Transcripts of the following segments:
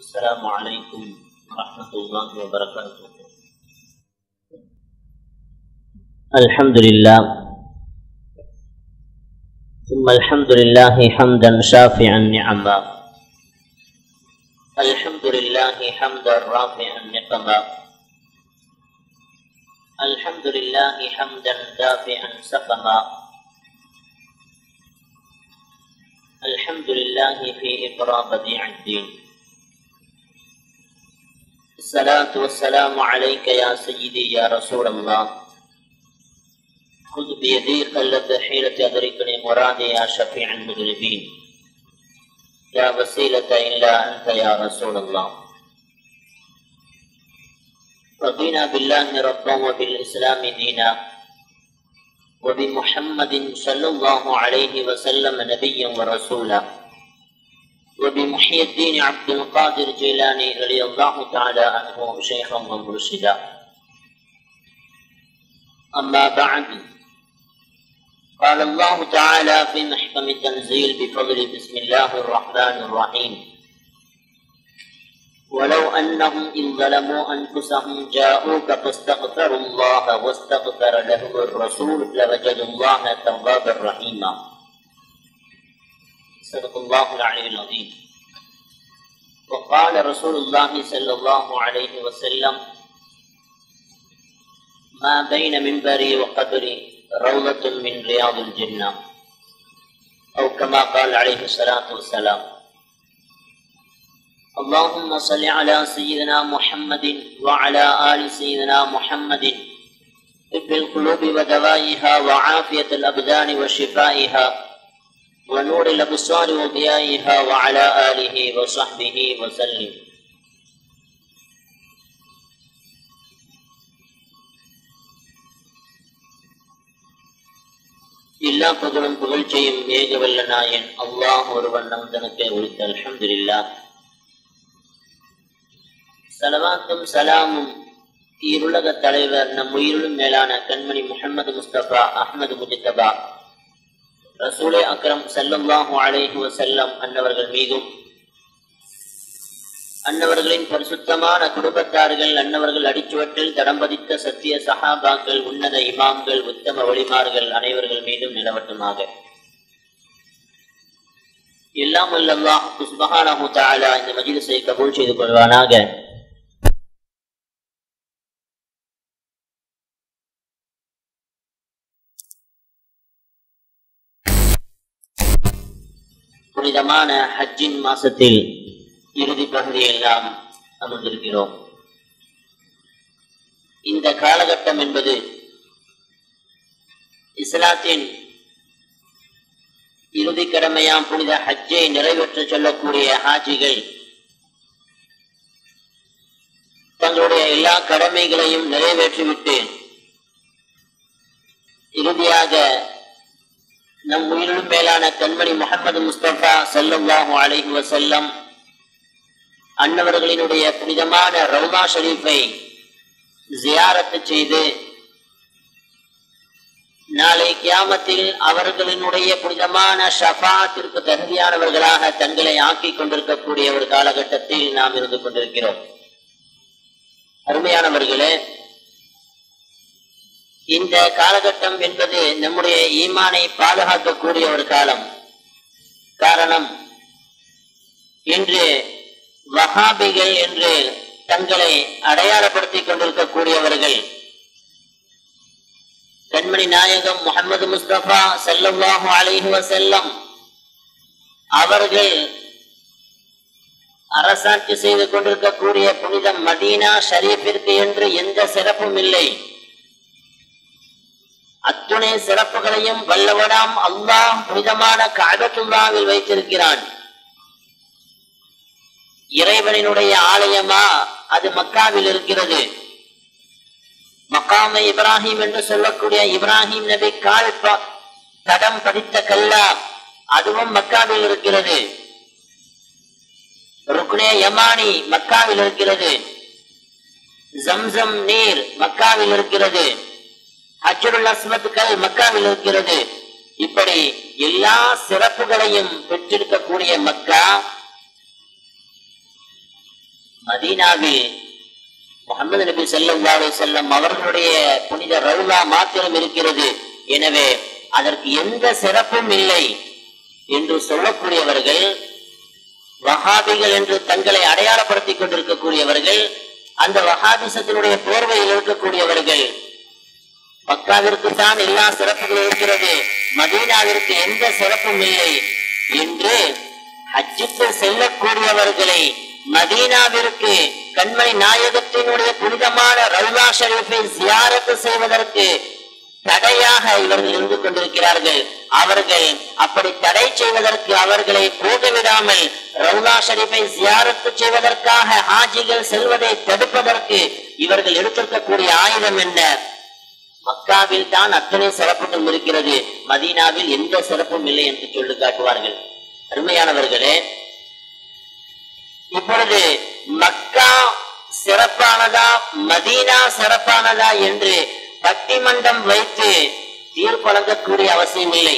السلام عليكم ورحمة الله وبركاته الحمد لله ثم الحمد لله حمدا شافعا نعما الحمد لله حمدا رافعا نقما الحمد لله حمدا دافعا سقما الحمد لله في إقرى بديع الدين الصلاة والسلام عليك يا سيدي يا رسول الله خذ بيدي قلت حيلة أدركني مرادي يا شفيع المذنبين لا وسيلة إلا أنت يا رسول الله رضينا بالله ربا وبالإسلام دينا وبمحمد صلى الله عليه وسلم نبيا ورسولا وبمحي الدين عبد القادر جيلاني رضي الله تعالى عنه شيخا ومرشدا أما بعد قال الله تعالى في محكم التنزيل بفضل بسم الله الرحمن الرحيم ولو أنهم إن ظلموا أنفسهم جاءوك فاستغفروا الله واستغفر لهم الرسول لوجدوا الله توابا رحيما صدق الله العلي العظيم وقال رسول الله صلى الله عليه وسلم ما بين منبري وقبري روضة من رياض الجنة أو كما قال عليه الصلاة والسلام اللهم صل على سيدنا محمد وعلى آل سيدنا محمد طب القلوب ودوائها وعافية الأبدان وشفائها ونور الأبصار وضيائها وعلى آله وصحبه وسلم எல்லா புகழும் புகழ்ச்சியும் ஏகவல்ல நாயன் அல்லாஹ் ஒருவன் நம் தனக்கே உரித்த அல்ஹம்துலில்லா சலவாத்தும் சலாமும் இருளக தலைவர் நம் உயிருளும் மேலான கண்மணி முகமது முஸ்தபா அஹ்மது முஜித்தபா ரசூலே அக்ரம் சல்லல்லாஹு அலைஹி வசல்லம் அன்னவர்கள் மீதும் அன்னவர்களின் பரிசுத்தமான குடும்பத்தார்கள் அன்னவர்கள் அடிச்சுவற்றில் தடம்பதித்த சத்திய சஹாபாக்கள் உன்னத இமாம்கள் உத்தம வழிமார்கள் அனைவர்கள் மீதும் நிலவட்டுமாக எல்லாம் அல்லாஹ் சுபஹானஹு தஆலா இந்த மஜ்லிஸை கபூல் செய்து கொள்வானாக புனிதமான ஹஜ்ஜின் மாசத்தில் இறுதி பகுதியில் நாம் அமர்ந்திருக்கிறோம் இந்த காலகட்டம் என்பது இஸ்லாத்தின் இறுதி கடமையாம் புனித ஹஜ்ஜை நிறைவேற்ற சொல்லக்கூடிய ஹாஜிகள் தங்களுடைய எல்லா கடமைகளையும் நிறைவேற்றிவிட்டு இறுதியாக நம் உயிரிலும் மேலான கண்மணி முகமது முஸ்தபா சல்லாஹூ அலைஹி வசல்லம் அன்னவர்களினுடைய புனிதமான ரவுதா ஷரீஃபை ஜியாரத்து செய்து நாளை கியாமத்தில் அவர்களினுடைய புனிதமான ஷஃபாத்திற்கு தகுதியானவர்களாக தங்களை ஆக்கிக் கொண்டிருக்கக்கூடிய ஒரு காலகட்டத்தில் நாம் இருந்து கொண்டிருக்கிறோம் அருமையானவர்களே இந்த காலகட்டம் என்பது நம்முடைய ஈமானை பாதுகாக்கக்கூடிய ஒரு காலம் காரணம் இன்று வஹாபிகள் என்று தங்களை அடையாளப்படுத்திக் கொண்டிருக்கக்கூடியவர்கள் கண்மணி நாயகம் முகமது முஸ்தபா செல்லவாஹு அலிஹி வசல்லம் அவர்கள் அரசாட்சி செய்து கொண்டிருக்கக்கூடிய புனித மதீனா ஷரீஃபிற்கு என்று எந்த சிறப்பும் இல்லை அத்துணை சிறப்புகளையும் வல்லவனாம் அல்லாஹ் புனிதமான காபத்துல்லாவில் வைத்திருக்கிறான் இறைவனினுடைய ஆலயமா அது மக்காவில் இருக்கிறது மக்காம இப்ராஹிம் என்று சொல்லக்கூடிய இப்ராஹிம் நபி கால் தடம் படித்த கல்லா அதுவும் மக்காவில் இருக்கிறது ருக்னே யமானி மக்காவில் இருக்கிறது ஜம்சம் நீர் மக்காவில் இருக்கிறது ஹஜருல் அஸ்மத் கல் மக்காவில் இருக்கிறது இப்படி எல்லா சிறப்புகளையும் பெற்றிருக்கக்கூடிய மக்கா மதீனாவில் முகமது நபி ஸல்லல்லாஹு அலைஹி வஸல்லம் அவர்களுடைய புனித ரவுலா மாத்திரம் இருக்கிறது எனவே அதற்கு எந்த சிறப்பும் இல்லை என்று சொல்லக்கூடியவர்கள் வஹாபிகள் என்று தங்களை அடையாளப்படுத்திக் கொண்டிருக்கக்கூடியவர்கள் அந்த வஹாபிசத்தினுடைய போர்வையில் இருக்கக்கூடியவர்கள் மக்காவிற்கு தான் எல்லா சிறப்புகளும் இருக்கிறது மதீனாவிற்கு எந்த சிறப்பும் இல்லை என்று ஹஜ்ஜுக்கு செல்லக்கூடியவர்களை மதீனாவிற்கு கண்மணி நாயகத்தினுடைய புனிதமான ரவுலா ஷரீஃபை ஜியாரத்து செய்வதற்கு தடையாக இவர்கள் இருந்து கொண்டிருக்கிறார்கள் அவர்கள் அப்படி தடை செய்வதற்கு அவர்களை போக விடாமல் ரவுலா ஷரீஃபை ஜியாரத்து செய்வதற்காக ஹாஜிகள் செல்வதை தடுப்பதற்கு இவர்கள் எடுத்திருக்கக்கூடிய ஆயுதம் என்ன மக்காவில் தான் அத்தனை சிறப்புகள் இருக்கிறது மதீனாவில் எந்த சிறப்பும் இல்லை என்று சொல்லி காட்டுவார்கள் அருமையானவர்களே இப்பொழுது மக்கா சிறப்பானதா மதீனா சிறப்பானதா என்று பட்டிமன்றம் வைத்து தீர்ப்பழங்கக்கூடிய அவசியம் இல்லை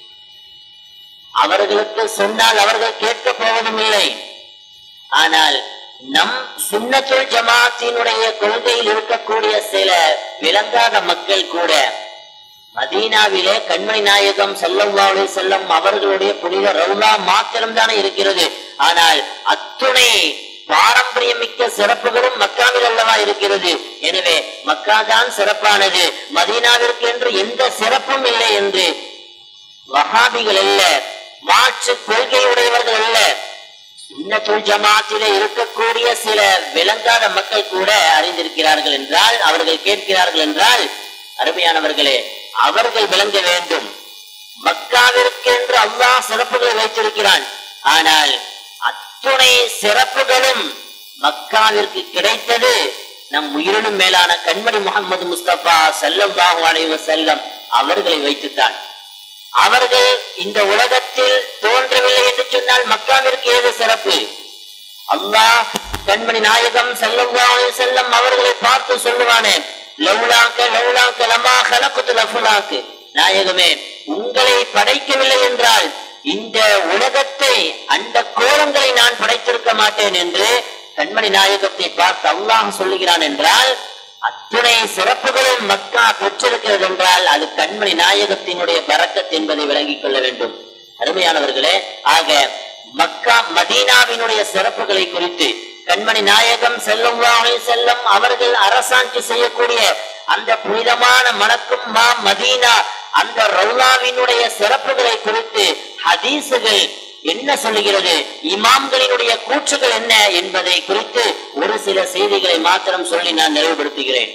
அவர்களுக்கு சொன்னால் அவர்கள் கேட்கப் போவதும் இல்லை ஆனால் நம் சுன்னத்துல் ஜமாத்தினுடைய கொள்கையில் இருக்கக்கூடிய சில விளங்காத மக்கள் கூட மதீனாவிலே கண்மணி நாயகம் செல்லவாளு செல்லம் அவர்களுடைய புனித ரவுலா மாத்திரம் தானே இருக்கிறது ஆனால் அத்துணை பாரம்பரியம் மிக்க சிறப்புகளும் மக்காவில் அல்லவா இருக்கிறது எனவே மக்கா தான் சிறப்பானது மதீனாவிற்கு என்று எந்த சிறப்பும் இல்லை என்று வஹாபிகள் அல்ல மாற்று கொள்கை உடையவர்கள் அல்ல சுன்னத்துல் ஜமாத்திலே இருக்கக்கூடிய சில விளங்காத மக்கள் கூட அறிந்திருக்கிறார்கள் என்றால் அவர்கள் கேட்கிறார்கள் என்றால் அருமையானவர்களே அவர்கள் விளங்க வேண்டும் மக்காவிற்கு என்று அல்லாஹ் சிறப்புகளை வைத்திருக்கிறான் ஆனால் அத்துணை சிறப்புகளும் மக்காவிற்கு கிடைத்தது நம் உயிரினும் மேலான கண்மணி முகமது முஸ்தபா செல்லம் அலைவ செல்லம் அவர்களை வைத்துத்தான் அவர்கள் இந்த உலகத்தில் தோன்றவில்லை என்று சொன்னால் மக்காவிற்கு ஏது சிறப்பு அல்லாஹ் கண்மணி நாயகம் செல்லவானு செல்லம் அவர்களை பார்த்து சொல்லுவானே லவுலாக்க லவுலாக்க லமா கலப்புத்து லஃபுலாக்கு நாயகமே உங்களை படைக்கவில்லை என்றால் இந்த உலகத்தை அந்த கோலங்களை நான் படைத்திருக்க மாட்டேன் என்று கண்மணி நாயகத்தை பார்த்து அல்லாஹ் சொல்லுகிறான் என்றால் அத்துணை சிறப்புகளும் மக்கா பெற்றிருக்கிறது என்றால் அது கண்மணி நாயகத்தினுடைய பறக்கத் என்பதை விளங்கிக் கொள்ள வேண்டும் அருமையானவர்களே ஆக மக்கா மதீனாவினுடைய சிறப்புகளை குறித்து கண்மணி நாயகம் செல்லும் செல்லும் அவர்கள் அரசாட்சி செய்யக்கூடிய அந்த புனிதமான மணக்கும் மா மதீனா அந்த ரவுலாவினுடைய சிறப்புகளை குறித்து ஹதீசுகள் என்ன சொல்லுகிறது இமாம்களினுடைய கூற்றுகள் என்ன என்பதை குறித்து ஒரு சில செய்திகளை மாத்திரம் சொல்லி நான் நிறைவுபடுத்துகிறேன்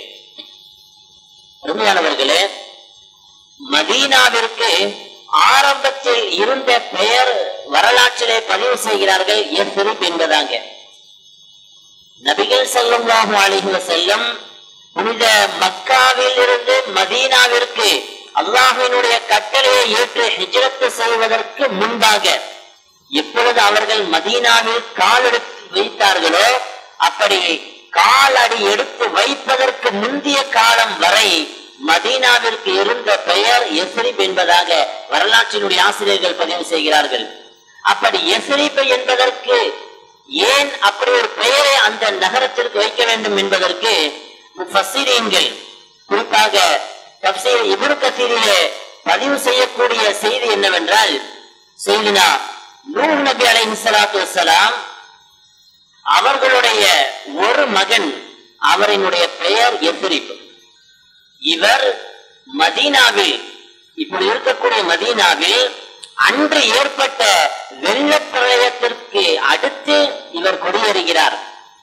அருமையானவர்களே மதீனாவிற்கு ஆரம்பத்தில் இருந்த பெயர் வரலாற்றிலே பதிவு செய்கிறார்கள் எஃபிரிப் என்பதாங்க நபிகள் செல்லும்லாஹு அலிஹி செல்லும் புனித மக்காவில் இருந்து மதீனாவிற்கு அல்லாஹினுடைய கட்டளையை ஏற்று ஹிஜ்ரத்து செய்வதற்கு முன்பாக எப்பொழுது அவர்கள் மதீனாவில் கால் எடுத்து வைத்தார்களோ அப்படி காலடி எடுத்து வைப்பதற்கு முந்திய காலம் வரை மதீனாவிற்கு இருந்த பெயர் எஸ்ரிப் என்பதாக வரலாற்றினுடைய ஆசிரியர்கள் பதிவு செய்கிறார்கள் அப்படி எஸ்ரிப் என்பதற்கு ஏன் அப்படி ஒரு பெயரை அந்த நகரத்திற்கு வைக்க வேண்டும் என்பதற்கு முஃபஸ்ஸிரீன்கள் குறிப்பாக தப்சீர் இப்னு கத்தீரிலே பதிவு செய்யக்கூடிய செய்தி என்னவென்றால் செய்தினா நூஹ் நபி அலைஹி ஸலாத்து வஸ்ஸலாம் அவர்களுடைய ஒரு மகன் அவரினுடைய பெயர் எஃபிரிப் இவர் மதீனாவில் இப்படி இருக்கக்கூடிய மதீனாவில் அன்று ஏற்பட்ட வெள்ளப்பிரளயத்திற்கு அடுத்து இவர் குடியேறுகிறார்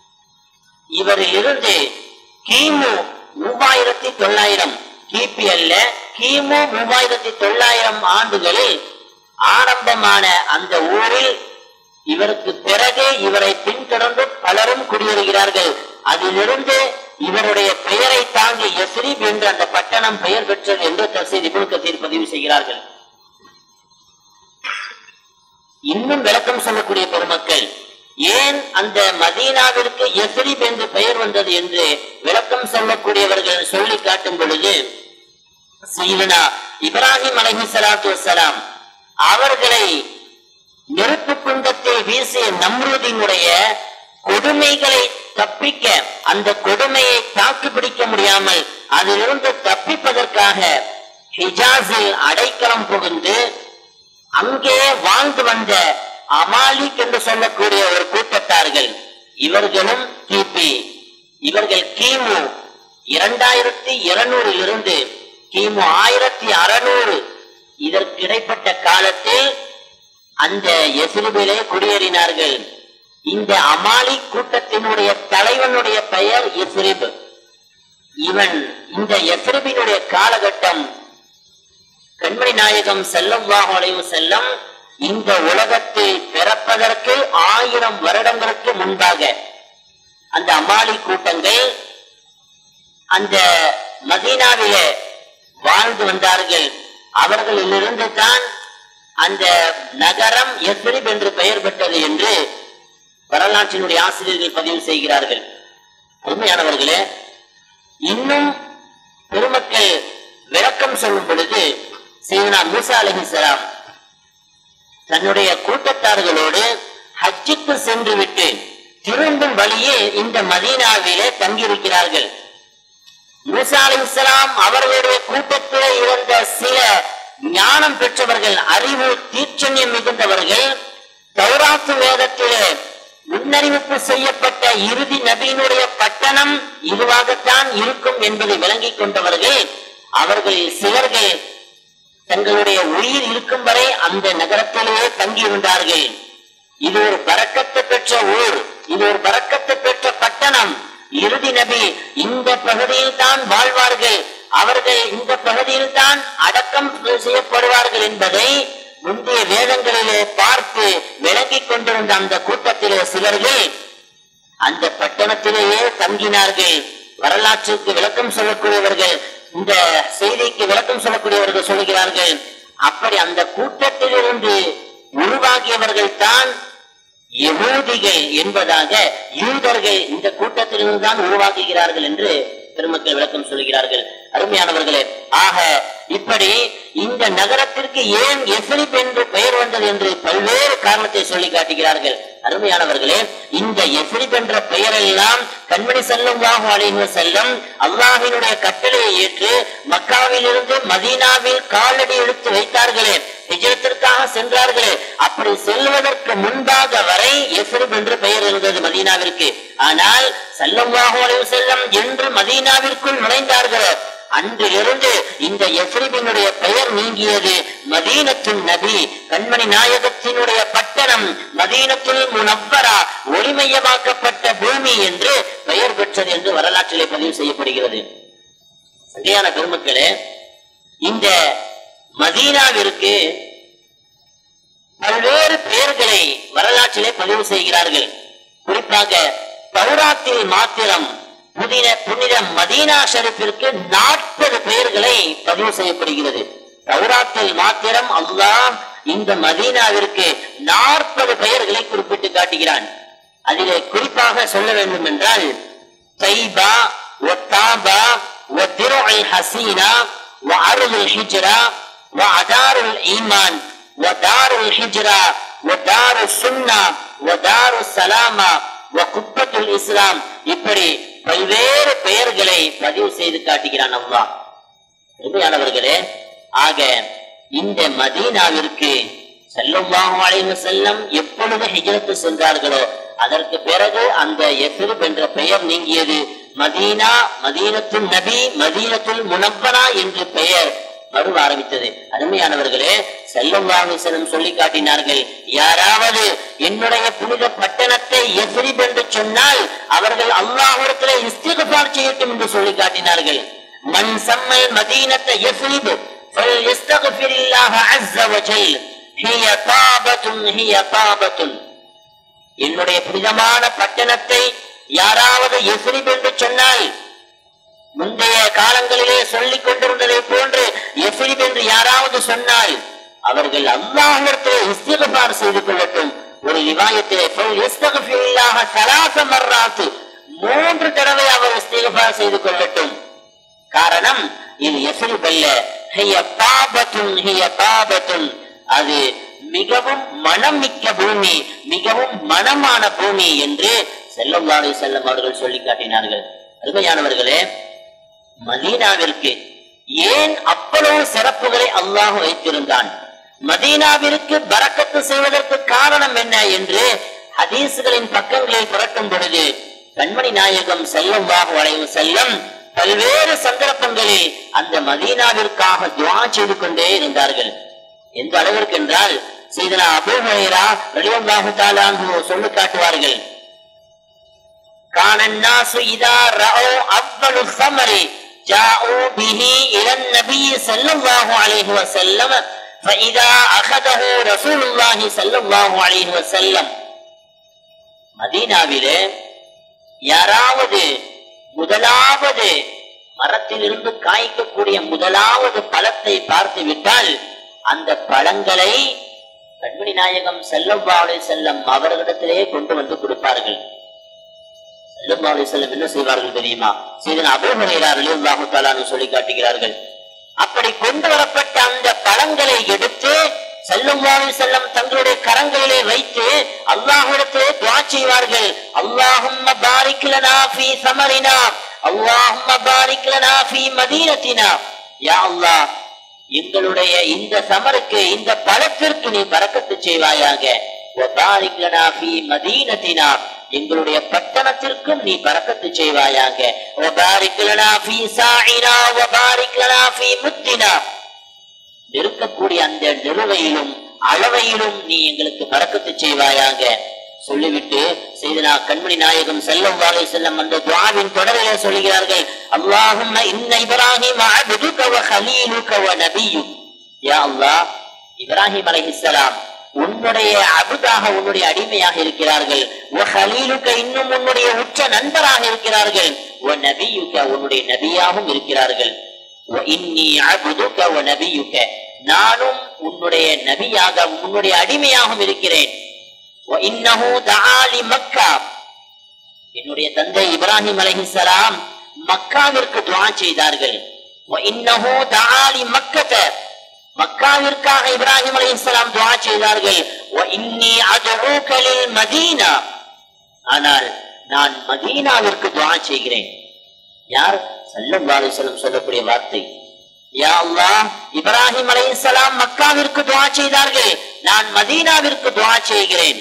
இவரில் இருந்து கிமு மூவாயிரத்தி தொள்ளாயிரம் கிபி அல்ல கிமு மூவாயிரத்தி தொள்ளாயிரம் ஆண்டுகளில் ஆரம்பமான அந்த ஊரில் இவருக்கு பிறகு இவரை பின்தொடர்ந்து பலரும் குடியேறுகிறார்கள் அதிலிருந்து இவருடைய பெயரை தாங்கி எஸ்ரீப் என்று அந்த பட்டணம் பெயர் பெற்றது என்று தசீர் இபுல் கசீர் பதிவு செய்கிறார்கள் இன்னும் விளக்கம் சொல்லக்கூடிய பெருமக்கள் ஏன் அந்த மதீனாவிற்கு எஸ்ரீப் என்று பெயர் வந்தது என்று விளக்கம் சொல்லக்கூடியவர்கள் சொல்லி காட்டும் பொழுது சீதனா இப்ராஹிம் அலஹி சலாத்து வசலாம் அவர்களை நெருப்பு குண்டத்தை வீசிய நம்ருதினுடைய கொடுமைகளை தப்பிக்க அந்த கொடுமையை தாக்கு பிடிக்க முடியாமல் அதிலிருந்து தப்பிப்பதற்காக ஹிஜாஸில் அடைக்கலம் புகுந்து அங்கே வாழ்ந்து வந்த அமாலிக் என்று சொல்லக்கூடிய ஒரு கூட்டத்தார்கள் இவர்களும் கிபி இவர்கள் கிமு இரண்டாயிரத்தி இருநூறில் இருந்து கிமு ஆயிரத்தி அறுநூறு இதற்கு இடைப்பட்ட காலத்தில் அந்த எசிறுபிலே குடியேறினார்கள் இந்த அமாலி கூட்டத்தினுடைய தலைவனுடைய பெயர் எசிரிப் இவன் இந்த எசிரிபினுடைய காலகட்டம் கண்மணி நாயகம் செல்லவாக அலைவு செல்லம் இந்த உலகத்தில் பிறப்பதற்கு ஆயிரம் வருடங்களுக்கு முன்பாக அந்த அமாலி கூட்டங்கள் அந்த மதீனாவிலே வாழ்ந்து வந்தார்கள் அவர்களிலிருந்து தான் அந்த நகரம் எஸ்ரிப் என்று பெயர் பெற்றது என்று வரலாற்றினுடைய ஆசிரியர்கள் பதிவு செய்கிறார்கள் உண்மையானவர்களே இன்னும் பெருமக்கள் விளக்கம் சொல்லும் பொழுது சீனா மூசா அலிஹிசலாம் தன்னுடைய கூட்டத்தார்களோடு ஹஜ்ஜுக்கு சென்று விட்டு திரும்பும் வழியே இந்த மதீனாவிலே தங்கியிருக்கிறார்கள் மூசா அலிஹிசலாம் அவர்களுடைய கூட்டத்திலே இருந்த சில ஞானம் பெற்றவர்கள் அறிவு தீட்சண்யம் மிகுந்தவர்கள் தௌராத்து வேதத்திலே முன்னறிவிப்பு செய்யப்பட்ட இறுதி நபியினுடைய பட்டணம் இதுவாகத்தான் இருக்கும் என்பதை விளங்கிக் கொண்டவர்கள் அவர்களில் சிலர்கள் தங்களுடைய உயிர் இருக்கும் வரை அந்த நகரத்திலேயே தங்கியிருந்தார்கள் இது ஒரு பறக்கத்து பெற்ற ஊர் இது ஒரு பறக்கத்து பெற்ற பட்டணம் இறுதி நபி இந்த பகுதியில் தான் வாழ்வார்கள் அவர்கள் இந்த பகுதியில் தான் அடக்கம் செய்யப்படுவார்கள் என்பதை முந்தைய வேதங்களிலே பார்த்து விளங்கிக் கொண்டிருந்த அந்த கூட்டத்திலே சிலர்கள் அந்த பட்டணத்திலேயே தங்கினார்கள் வரலாற்றுக்கு விளக்கம் சொல்லக்கூடியவர்கள் இந்த செய்திக்கு விளக்கம் சொல்லக்கூடியவர்கள் சொல்கிறார்கள் அப்படி அந்த கூட்டத்திலிருந்து உருவாகியவர்கள் தான் யகூதிகள் என்பதாக யூதர்கள் இந்த கூட்டத்திலிருந்து தான் உருவாக்குகிறார்கள் என்று பெருமக்கள் விளக்கம் சொல்கிறார்கள் அருமையானவர்களே ஆக இப்படி இந்த நகரத்திற்கு ஏன் எஃபிலிப் என்று பெயர் வந்தது என்று பல்வேறு காரணத்தை சொல்லி காட்டுகிறார்கள் அருமையானவர்களே இந்த எஃபிலிப் என்ற பெயரெல்லாம் கண்மணி செல்லும் அலைஹி செல்லும் அல்லாஹினுடைய கட்டளையை ஏற்று மக்காவில் இருந்து மதீனாவில் காலடி எடுத்து வைத்தார்களே ஹிஜரத்திற்காக சென்றார்களே அப்படி செல்வதற்கு முன்பாக வரை எஃபிலிப் என்று பெயர் இருந்தது மதீனாவிற்கு ஆனால் செல்லவாக செல்லம் என்று மதீனாவிற்குள் நுழைந்தார்களோ அன்றிலிருந்து இந்த எஃப்ரிபினுடைய பெயர் நீங்கியது மதீனத்துல் நபி கண்மணி நாயகத்தினுடைய பட்டணம் மதீனத்துல் முனவ்வரா ஒளிமையமாக்கப்பட்ட பூமி என்று பெயர் பெற்றது என்று வரலாற்றிலே பதிவு செய்யப்படுகிறது சரியான பெருமக்களே இந்த மதீனாவிற்கு பல்வேறு பெயர்களை வரலாற்றிலே பதிவு செய்கிறார்கள் குறிப்பாக தௌராத்தில் மாத்திரம் புதின புனித மதீனா ஷரீஃபிற்கு நாற்பது பெயர்களை பதிவு செய்யப்படுகிறது தௌராத்தில் மாத்திரம் அல்லாஹ் இந்த மதீனாவிற்கு நாற்பது பெயர்களை குறிப்பிட்டு காட்டுகிறான் அதிலே குறிப்பாக சொல்ல வேண்டும் என்றால் தைபா ஒத்தாபா وَدِرْعِ الْحَسِينَةِ وَعَرْضِ الْحِجْرَةِ وَعَدَارُ الْإِيمَانِ ودار الحجرة ودار السنة ودار السلامة وقبة الإسلام இப்படி பல்வேறு பெயர்களை பதிவு செய்து காட்டுகிறான் அல்லாஹ் உண்மையானவர்களே ஆக இந்த மதீனாவிற்கு செல்லுல்லாஹு அலைஹி செல்லம் எப்பொழுது ஹிஜ்ரத்து சென்றார்களோ அதற்கு பிறகு அந்த எஃபிரிப் என்ற பெயர் நீங்கியது மதீனா மதீனத்துல் நபி மதீனத்துல் முனவ்வரா என்று பெயர் மறுவ ஆரம்பித்தது அருமையானவர்களே செல்லுல்லாஹு செல்லம் சொல்லி காட்டினார்கள் யாராவது என்னுடைய புனித பட்டணத்தை எஃபிரிப் என்று சொன்னால் அவர்கள் அல்லாஹிடத்திலே இஸ்திகபார் செய்யட்டும் என்று சொல்லி காட்டினார்கள் மண் சம்மல் மதீனத்தை எஃபிரிப் فليستغفر الله عز وجل هي طابة هي طابة என்னுடைய புனிதமான பட்டணத்தை யாராவது எஃபிரிப் என்று சொன்னால் முந்தைய காலங்களிலே சொல்லிக் கொண்டிருந்ததை போன்று எஃபிரிப் என்று யாராவது சொன்னால் அவர்கள் அல்லாஹிடத்திலே இஸ்திகபார் செய்து கொள்ளட்டும் ஒரு ரிவாயத்திலே இஸ்தகஃபில்லாஹ சலாச மர்ராத்து மூன்று தடவை அவர் இஸ்திகபார் செய்து கொள்ளட்டும் காரணம் இது எஃபிரிப் அல்ல ஹிய பாபத்துன் ஹிய பாபத்துன் அது மிகவும் மனம் மிக்க பூமி மிகவும் மனமான பூமி என்று செல்லவாலை செல்லம் அவர்கள் சொல்லி காட்டினார்கள் அருமையானவர்களே மதீனாவிற்கு ஏன் அவ்வளவு சிறப்புகளை அல்லாஹ் வைத்திருந்தான் மதீனாவிற்கு பரக்கத்து செய்வதற்கு காரணம் என்ன என்று ஹதீசுகளின் பக்கங்களில் புரட்டும் பொழுது கண்மணி நாயகம் செல்லவாக வளைவு செல்லம் பல்வேறு சந்தர்ப்பங்களில் அந்த மதீனாவிற்காக துவா செய்து கொண்டே இருந்தார்கள் எந்த அளவிற்கு என்றால் செய்தனா அபூஹரா ரலியல்லாஹு தஆலா அன்ஹு சொல்லி காட்டுவார்கள் كان الناس إذا رأوا أفضل الثمر جاءوا به إلى النبي صلى الله عليه وسلم فإذا أخذه رسول الله صلى الله عليه وسلم மதீனாவிலே யாராவது முதலாவது மரத்திலிருந்து காய்க்கக்கூடிய முதலாவது பழத்தை பார்த்து விட்டால் அந்த பழங்களை கண்மணி நாயகம் செல்லவாளை செல்லம் அவர்களிடத்திலே கொண்டு வந்து கொடுப்பார்கள் செல்லவாளை செல்லம் என்ன செய்வார்கள் தெரியுமா செய்தன அபூஹரையார் அலிவுல்லாஹு தாலான்னு சொல்லி காட்டுகிறார்கள் அப்படி கொண்டு வரப்பட்ட அந்த பழங்களை எடுத்து செல்லும்வாவி செல்லம் தங்களுடைய கரங்களிலே வைத்து அல்லாஹ்விடத்திலே துவா செய்வார்கள் அல்லாஹும்ம பாரிக் லனா ஃபீ சமரினா அல்லாஹும்ம பாரிக் லனா ஃபீ மதீனத்தினா யா அல்லாஹ் எங்களுடைய இந்த சமருக்கு இந்த பழத்திற்கு நீ பறக்கத்து செய்வாயாக வபாரிக் லனா ஃபீ மதீனத்தினா எங்களுடைய பட்டணத்திற்கும் நீ பறக்கத்து செய்வாயாக வபாரிக் லனா ஃபீ சாயினா வபாரிக் லனா ஃபீ முத்தினா இருக்கக்கூடிய அந்த நிறுவையிலும் அளவையிலும் நீ எங்களுக்கு பறக்கத்து செய்வாயாக சொல்லிவிட்டு செய்தனா கண்மணி நாயகம் செல்லம் வாழை செல்லம் அந்த துவாவின் தொடரிலே சொல்கிறார்கள் அல்லாஹும் இன்ன இப்ராஹிம் அபுதுக வ ஹலீலுக வ நபியுக் யா அல்லாஹ் இப்ராஹிம் அலைஹிஸ்ஸலாம் உன்னுடைய அபுதாக உன்னுடைய அடிமையாக இருக்கிறார்கள் வ ஹலீலுக இன்னும் உன்னுடைய உச்ச நண்பராக இருக்கிறார்கள் வ நபியுக உன்னுடைய நபியாகவும் இருக்கிறார்கள் வ இன்னி அபுதுக வ நபியுக நானும் உன்னுடைய நபியாக உன்னுடைய அடிமையாகவும் இருக்கிறேன் வ இன்னஹு தஆ லி மக்கா என்னுடைய தந்தை இப்ராஹிம் அலைஹிஸ்ஸலாம் மக்காவிற்கு துஆ செய்தார்கள் வ இன்னஹு தஆ லி மக்கத மக்காவிற்காக இப்ராஹிம் அலைஹிஸ்ஸலாம் துஆ செய்தார்கள் வ இன்னி அத்ஊக லில் மதீனா ஆனால் நான் மதீனாவிற்கு துஆ செய்கிறேன் யார் ஸல்லல்லாஹு அலைஹி வஸல்லம் சொல்லக்கூடிய வார்த்தை யா அல்லாஹ் இப்ராஹிம் அலைஹிஸ்ஸலாம் மக்காவிற்கு துஆ செய்தார்கள் நான் மதீனாவிற்கு துஆ செய்கிறேன்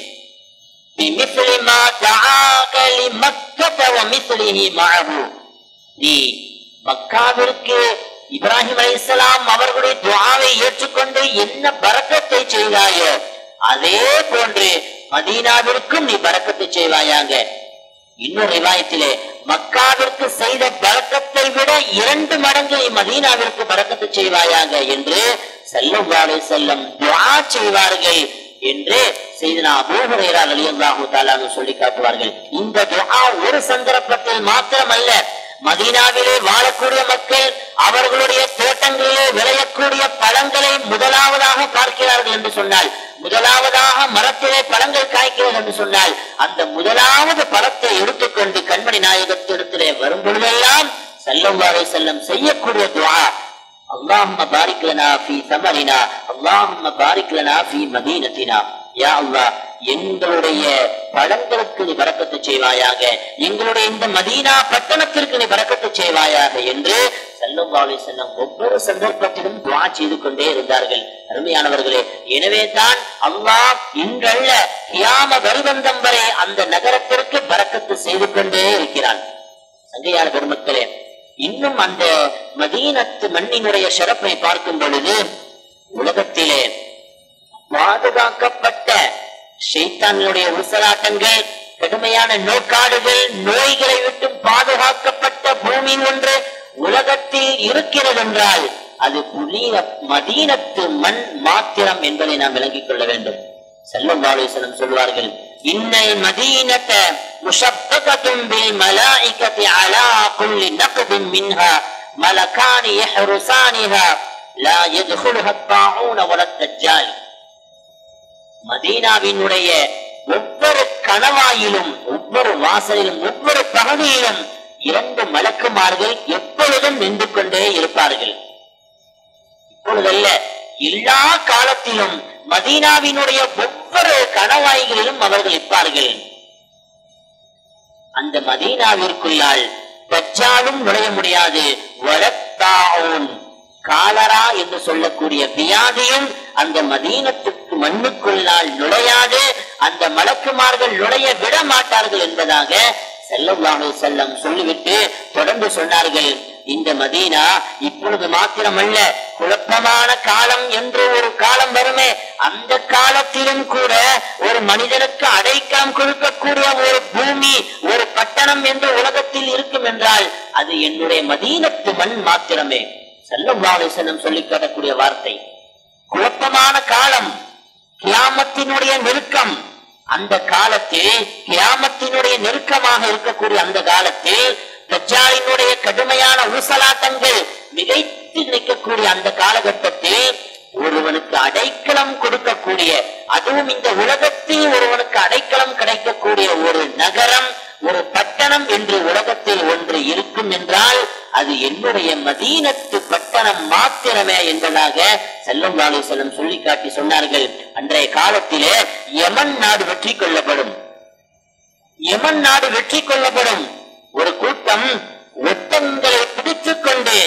بمثل ما دعاك لمكة ومثله معه நீ மக்காவிற்கு இப்ராஹிம் அலைஹிஸ்ஸலாம் அவர்களுடைய துஆவை ஏற்றுக்கொண்டு என்ன பரக்கத்தை செய்தாயோ அதே போன்று மதீனாவிற்கும் நீ பரக்கத்தை செய்வாயாக இன்னொரு ரிவாயத்திலே மக்காவிற்கு செய்த பரக்கத்தை விட இரண்டு மடங்கு நீ மதீனாவிற்கு பரக்கத்தை செய்வாயாக என்று செல்லும் வாழை செல்லம் துஆ செய்வார்கள் என்று செய்தனா அபூஹுரைரா ரலியல்லாஹு தஆலான்னு சொல்லி காட்டுவார்கள் இந்த துஆ ஒரு சந்தர்ப்பத்தில் மாத்திரமல்ல மதீனாவிலே வாழக்கூடிய மக்கள் அவர்களுடைய தோட்டங்களிலே விளையக்கூடிய பழங்களை முதலாவதாக பார்க்கிறார்கள் என்று சொன்னால் முதலாவதாக மரத்திலே பழங்கள் காய்க்கிறது என்று சொன்னால் அந்த முதலாவது பழத்தை எடுத்துக்கொண்டு கண்மணி நாயகத்திடத்திலே வரும் பொழுதெல்லாம் செல்லவாறு செல்லம் செய்யக்கூடிய துஆ اللهم بارك لنا في ثمرنا اللهم بارك لنا في مدينتنا யா அல்லாஹ் எங்களுடைய பழங்களுக்கு நீ பறக்கத்து செய்வாயாக எங்களுடைய இந்த மதீனா பட்டணத்திற்கு நீ பறக்கத்து செய்வாயாக என்று செல்லும் செல்லம் ஒவ்வொரு சந்தர்ப்பத்திலும் துவா செய்து கொண்டே இருந்தார்கள் அருமையானவர்களே எனவே தான் அல்லாஹ் இன்றல்ல கியாம வருவந்தம் வரை அந்த நகரத்திற்கு பறக்கத்து செய்து கொண்டே இருக்கிறான் சங்கையான பெருமக்களே இன்னும் அந்த மதீனத்து மண்ணினுடைய சிறப்பை பார்க்கும் பொழுது உலகத்திலே பாதுகாக்கப்பட்ட ஷைத்தானுடைய உசலாட்டங்கள் கடுமையான நோக்காடுகள் நோய்களை விட்டு பாதுகாக்கப்பட்ட பூமி ஒன்று உலகத்தில் இருக்கிறது என்றால் அது புதிய மதீனத்து மண் மாத்திரம் என்பதை நாம் விளங்கிக் கொள்ள வேண்டும் செல்லம் பாலேசனம் சொல்வார்கள் இன்னல் மதீனத்த முஷப்பகத்தும் பில் மலாயிகத்தி அலா குல்லி நக்பின் மின்ஹா மலகானி யஹ்ருசானிஹா லா யத்குலுஹா الطاعون ولا الدجال மதீனாவினுடைய ஒவ்வொரு கணவாயிலும் ஒவ்வொரு வாசலிலும் ஒவ்வொரு பகுதியிலும் இரண்டு மலக்குமார்கள் எப்பொழுதும் நின்று கொண்டே இருப்பார்கள் இப்பொழுதல்ல எல்லா காலத்திலும் மதீனாவினுடைய ஒவ்வொரு கணவாய்களிலும் அவர்கள் இருப்பார்கள் அந்த மதீனாவிற்குள்ளால் தஜ்ஜாலும் நுழைய முடியாது வலத்தாவுன் காலரா என்று சொல்லக்கூடிய வியாதியும் அந்த மதீனத்துக்கு மண்ணுக்குள்ளால் நுழையாது அந்த மலக்குமார்கள் நுழைய விட மாட்டார்கள் என்பதாக செல்லல்லாஹு செல்லம் சொல்லிவிட்டு தொடர்ந்து சொன்னார்கள் இந்த மதீனா இப்பொழுது மாத்திரமல்ல குழப்பமான காலம் என்று ஒரு காலம் வருமே அந்த காலத்திலும் கூட ஒரு மனிதனுக்கு அடைக்கலம் கொடுக்கக்கூடிய ஒரு பூமி ஒரு பட்டணம் என்று உலகத்தில் இருக்கும் என்றால் அது என்னுடைய மதீனத்து மண் மாத்திரமே செல்லல்லாஹு செல்லம் சொல்லி காட்டக்கூடிய வார்த்தை குழப்பமான காலம் கியாமத்தினுடைய நெருக்கம் அந்த காலத்தில் கியாமத்தினுடைய நெருக்கமாக இருக்கக்கூடிய அந்த காலத்தில் தஜ்ஜாலினுடைய கடுமையான ஊசலாட்டங்கள் மிகைத்து நிற்கக்கூடிய அந்த காலகட்டத்தில் ஒருவனுக்கு அடைக்கலம் கொடுக்கக்கூடிய அதுவும் இந்த உலகத்தில் ஒருவனுக்கு அடைக்கலம் கிடைக்கக்கூடிய ஒரு நகரம் ஒரு பட்டணம் என்று உலகத்தில் ஒன்று இருக்கும் என்றால் அது என்னுடைய மதீனத்து பட்டணம் மாத்திரமே என்பதாக செல்லம் வாழை செல்லம் சொல்லி காட்டி சொன்னார்கள் அன்றைய காலத்திலே யமன் நாடு வெற்றி கொள்ளப்படும் யமன் நாடு வெற்றி கொள்ளப்படும் ஒரு கூட்டம் ஒட்டங்களை பிடித்துக் கொண்டு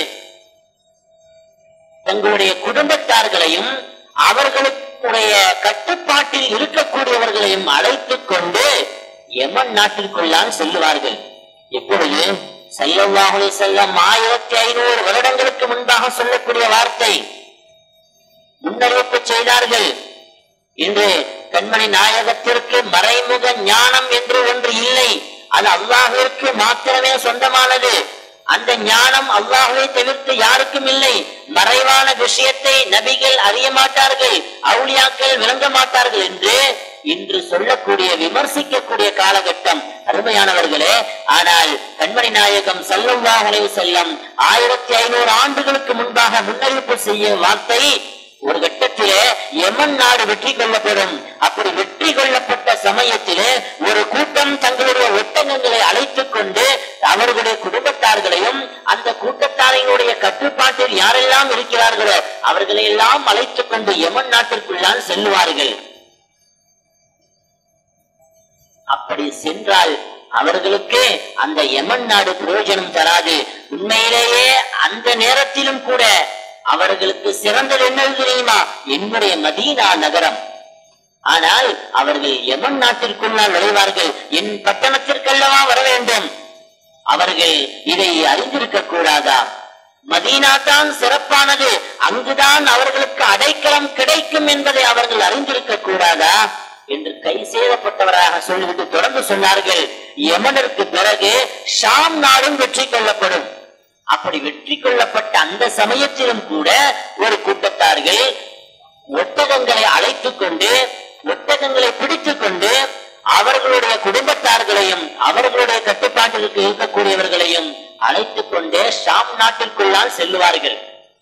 தங்களுடைய குடும்பத்தார்களையும் அவர்களுடைய கட்டுப்பாட்டில் இருக்கக்கூடியவர்களையும் அழைத்துக் கொண்டு யமன் நாட்டிற்குள்ளால் செல்லுவார்கள் எப்பொழுது செல்லவாஹுலே செல்லம் ஆயிரத்தி ஐநூறு வருடங்களுக்கு முன்பாக சொல்லக்கூடிய வார்த்தை முன்னறிவிப்பு செய்தார்கள் இன்று கண்மணி நாயகத்திற்கு மறைமுக ஞானம் என்று ஒன்று இல்லை அது அல்லாஹிற்கு மாத்திரமே சொந்தமானது அந்த ஞானம் அல்லாஹுவை தவிர்த்து யாருக்கும் இல்லை மறைவான விஷயத்தை நபிகள் அறிய மாட்டார்கள் அவுளியாக்கள் விளங்க மாட்டார்கள் என்று இன்று சொல்லக்கூடிய விமர்சிக்கக்கூடிய காலகட்டம் அருமையானவர்களே ஆனால் கண்மணி நாயகம் சல்லல்லாஹலை செல்லம் ஆயிரத்தி ஐநூறு ஆண்டுகளுக்கு முன்பாக முன்னறிவிப்பு செய்ய வார்த்தை ஒரு கட்டத்திலே யமன் நாடு வெற்றி கொள்ளப்படும் அப்படி வெற்றி கொள்ளப்பட்ட சமயத்திலே ஒரு கூட்டம் தங்களுடைய ஒட்டகங்களை அழைத்துக் கொண்டு அவர்களுடைய குடும்பத்தார்களையும் அந்த கூட்டத்தாரினுடைய கட்டுப்பாட்டில் யாரெல்லாம் இருக்கிறார்களோ அவர்களை எல்லாம் அழைத்துக் கொண்டு யமன் நாட்டிற்குள்ளால் செல்லுவார்கள் அப்படி சென்றால் அவர்களுக்கு அந்த யமன் நாடு பிரயோஜனம் தராது உண்மையிலேயே அந்த நேரத்திலும் கூட அவர்களுக்கு சிறந்தது என்னது தெரியுமா என்னுடைய மதீனா நகரம் ஆனால் அவர்கள் யமன் நாட்டிற்குள்ளால் நுழைவார்கள் என் பட்டணத்திற்கல்லவா வர வேண்டும் அவர்கள் இதை அறிந்திருக்க கூடாதா மதீனா தான் சிறப்பானது அங்குதான் அவர்களுக்கு அடைக்கலம் கிடைக்கும் என்பதை அவர்கள் அறிந்திருக்க கூடாதா என்று கை சேதப்பட்டவராக சொல்லிவிட்டு தொடர்ந்து சொன்னார்கள் யமனருக்கு பிறகு ஷாம் நாடும் வெற்றி கொள்ளப்படும் அப்படி வெற்றி கொள்ளப்பட்ட அந்த சமயத்திலும் கூட ஒரு கூட்டத்தார்கள் ஒட்டகங்களை அழைத்துக் கொண்டு ஒட்டகங்களை பிடித்துக் கொண்டு அவர்களுடைய குடும்பத்தார்களையும் அவர்களுடைய கட்டுப்பாட்டிற்கு இருக்கக்கூடியவர்களையும் அழைத்துக் கொண்டே ஷாம் நாட்டிற்குள்ளால் செல்லுவார்கள்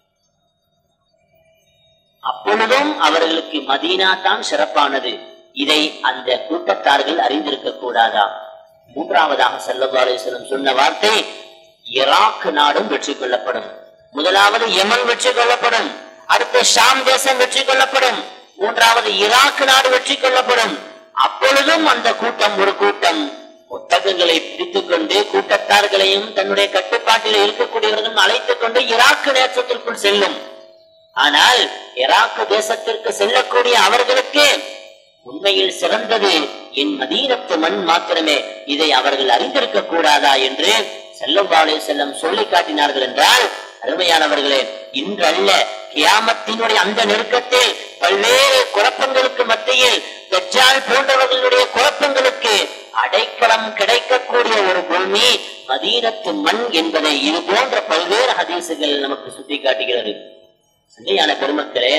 அப்பொழுதும் அவர்களுக்கு மதீனா தான் சிறப்பானது இதை அந்த கூட்டத்தார்கள் அறிந்திருக்க கூடாதா மூன்றாவதாக செல்லபாலேஸ்வரம் சொன்ன வார்த்தை ஈராக் நாடும் வெற்றி கொள்ளப்படும் முதலாவது யமன் வெற்றி கொள்ளப்படும் அடுத்து ஷாம் தேசம் வெற்றி கொள்ளப்படும் மூன்றாவது ஈராக் நாடு வெற்றி கொள்ளப்படும் அப்பொழுதும் அந்த கூட்டம் ஒரு கூட்டம் ஒட்டகங்களை பிடித்துக் கொண்டு கூட்டத்தார்களையும் தன்னுடைய கட்டுப்பாட்டில் இருக்கக்கூடியவர்களும் அழைத்துக் கொண்டு ஈராக்கு தேசத்திற்குள் செல்லும் ஆனால் ஈராக்கு தேசத்திற்கு செல்லக்கூடிய அவர்களுக்கு உண்மையில் சிறந்தது என் மதீனத்து மண் மாத்திரமே இதை அவர்கள் அறிந்திருக்க கூடாதா என்று செல்லம் பாலே செல்லம் சொல்லி காட்டினார்கள் என்றால் அருமையானவர்களே இன்று அல்ல கியாமத்தினுடைய அந்த நெருக்கத்தில் பல்வேறு குழப்பங்களுக்கு மத்தியில் தஜ்ஜால் போன்றவர்களுடைய குழப்பங்களுக்கு அடைக்கலம் கிடைக்கக்கூடிய ஒரு பூமி மதீனத்து மண் என்பதை இது போன்ற பல்வேறு ஹதீசுகள் நமக்கு சுட்டி காட்டுகிறது சந்தையான பெருமக்களே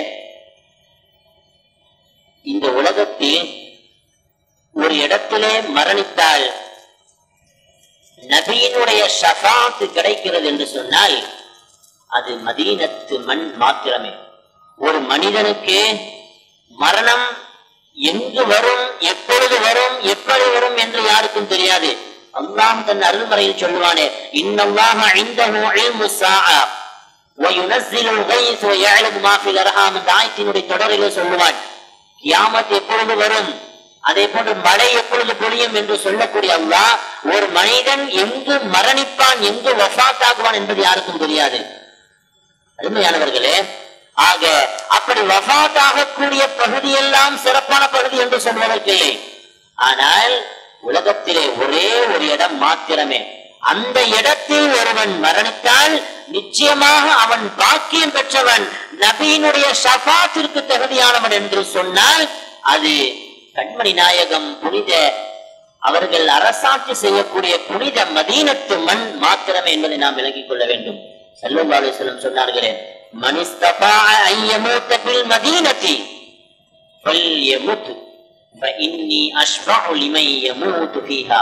இந்த உலகத்தில் ஒரு இடத்திலே மரணித்தால் நபியினுடைய ஷஃபாத்து கிடைக்கிறது என்று சொன்னால் அது மதீனத்து மண் மாத்திரமே ஒரு மனிதனுக்கு மரணம் எங்கு வரும் எப்பொழுது வரும் எப்படி வரும் என்று யாருக்கும் தெரியாது அல்லாஹ் தன் அருள்மறையில் சொல்லுவானே இன்னல்லாஹ இந்தஹு இல்மு ஸாஆ وينزل الغيث ويعلم ما في الارحام இந்த ஆயத்தினுடைய தொடரிலே சொல்லுவான் கியாமத் எப்பொழுது வரும் அதே போன்று மழை எப்பொழுது பொழியும் என்று சொல்லக்கூடிய அல்லாஹ் ஒரு மனிதன் எங்கு மரணிப்பான் எங்கு வஃபாத்தாகுவான் என்பது யாருக்கும் தெரியாது அருமையானவர்களே ஆக அப்படி வஃபாத் ஆகக்கூடிய பகுதியெல்லாம் சிறப்பான பகுதி என்று சொல்வதற்கு இல்லை ஆனால் உலகத்திலே ஒரே ஒரு இடம் மாத்திரமே அந்த இடத்தில் ஒருவன் மரணித்தால் நிச்சயமாக அவன் பாக்கியம் பெற்றவன் நபியினுடைய ஷஃபாத்திற்கு தகுதியானவன் என்று சொன்னால் அது கண்மணி நாயகம் புனித அவர்கள் அரசாட்சி செய்யக்கூடிய புனித மதீனத்து மண் மாத்திரமே என்பதை நாம் விளங்கிக் கொள்ள வேண்டும் செல்லும் அலிஸ்லம் சொன்னார்களே மனிஸ்தபா ஐயமூத்த பில் மதீனத்தி فليمت فإني أشفع لمن يموت فيها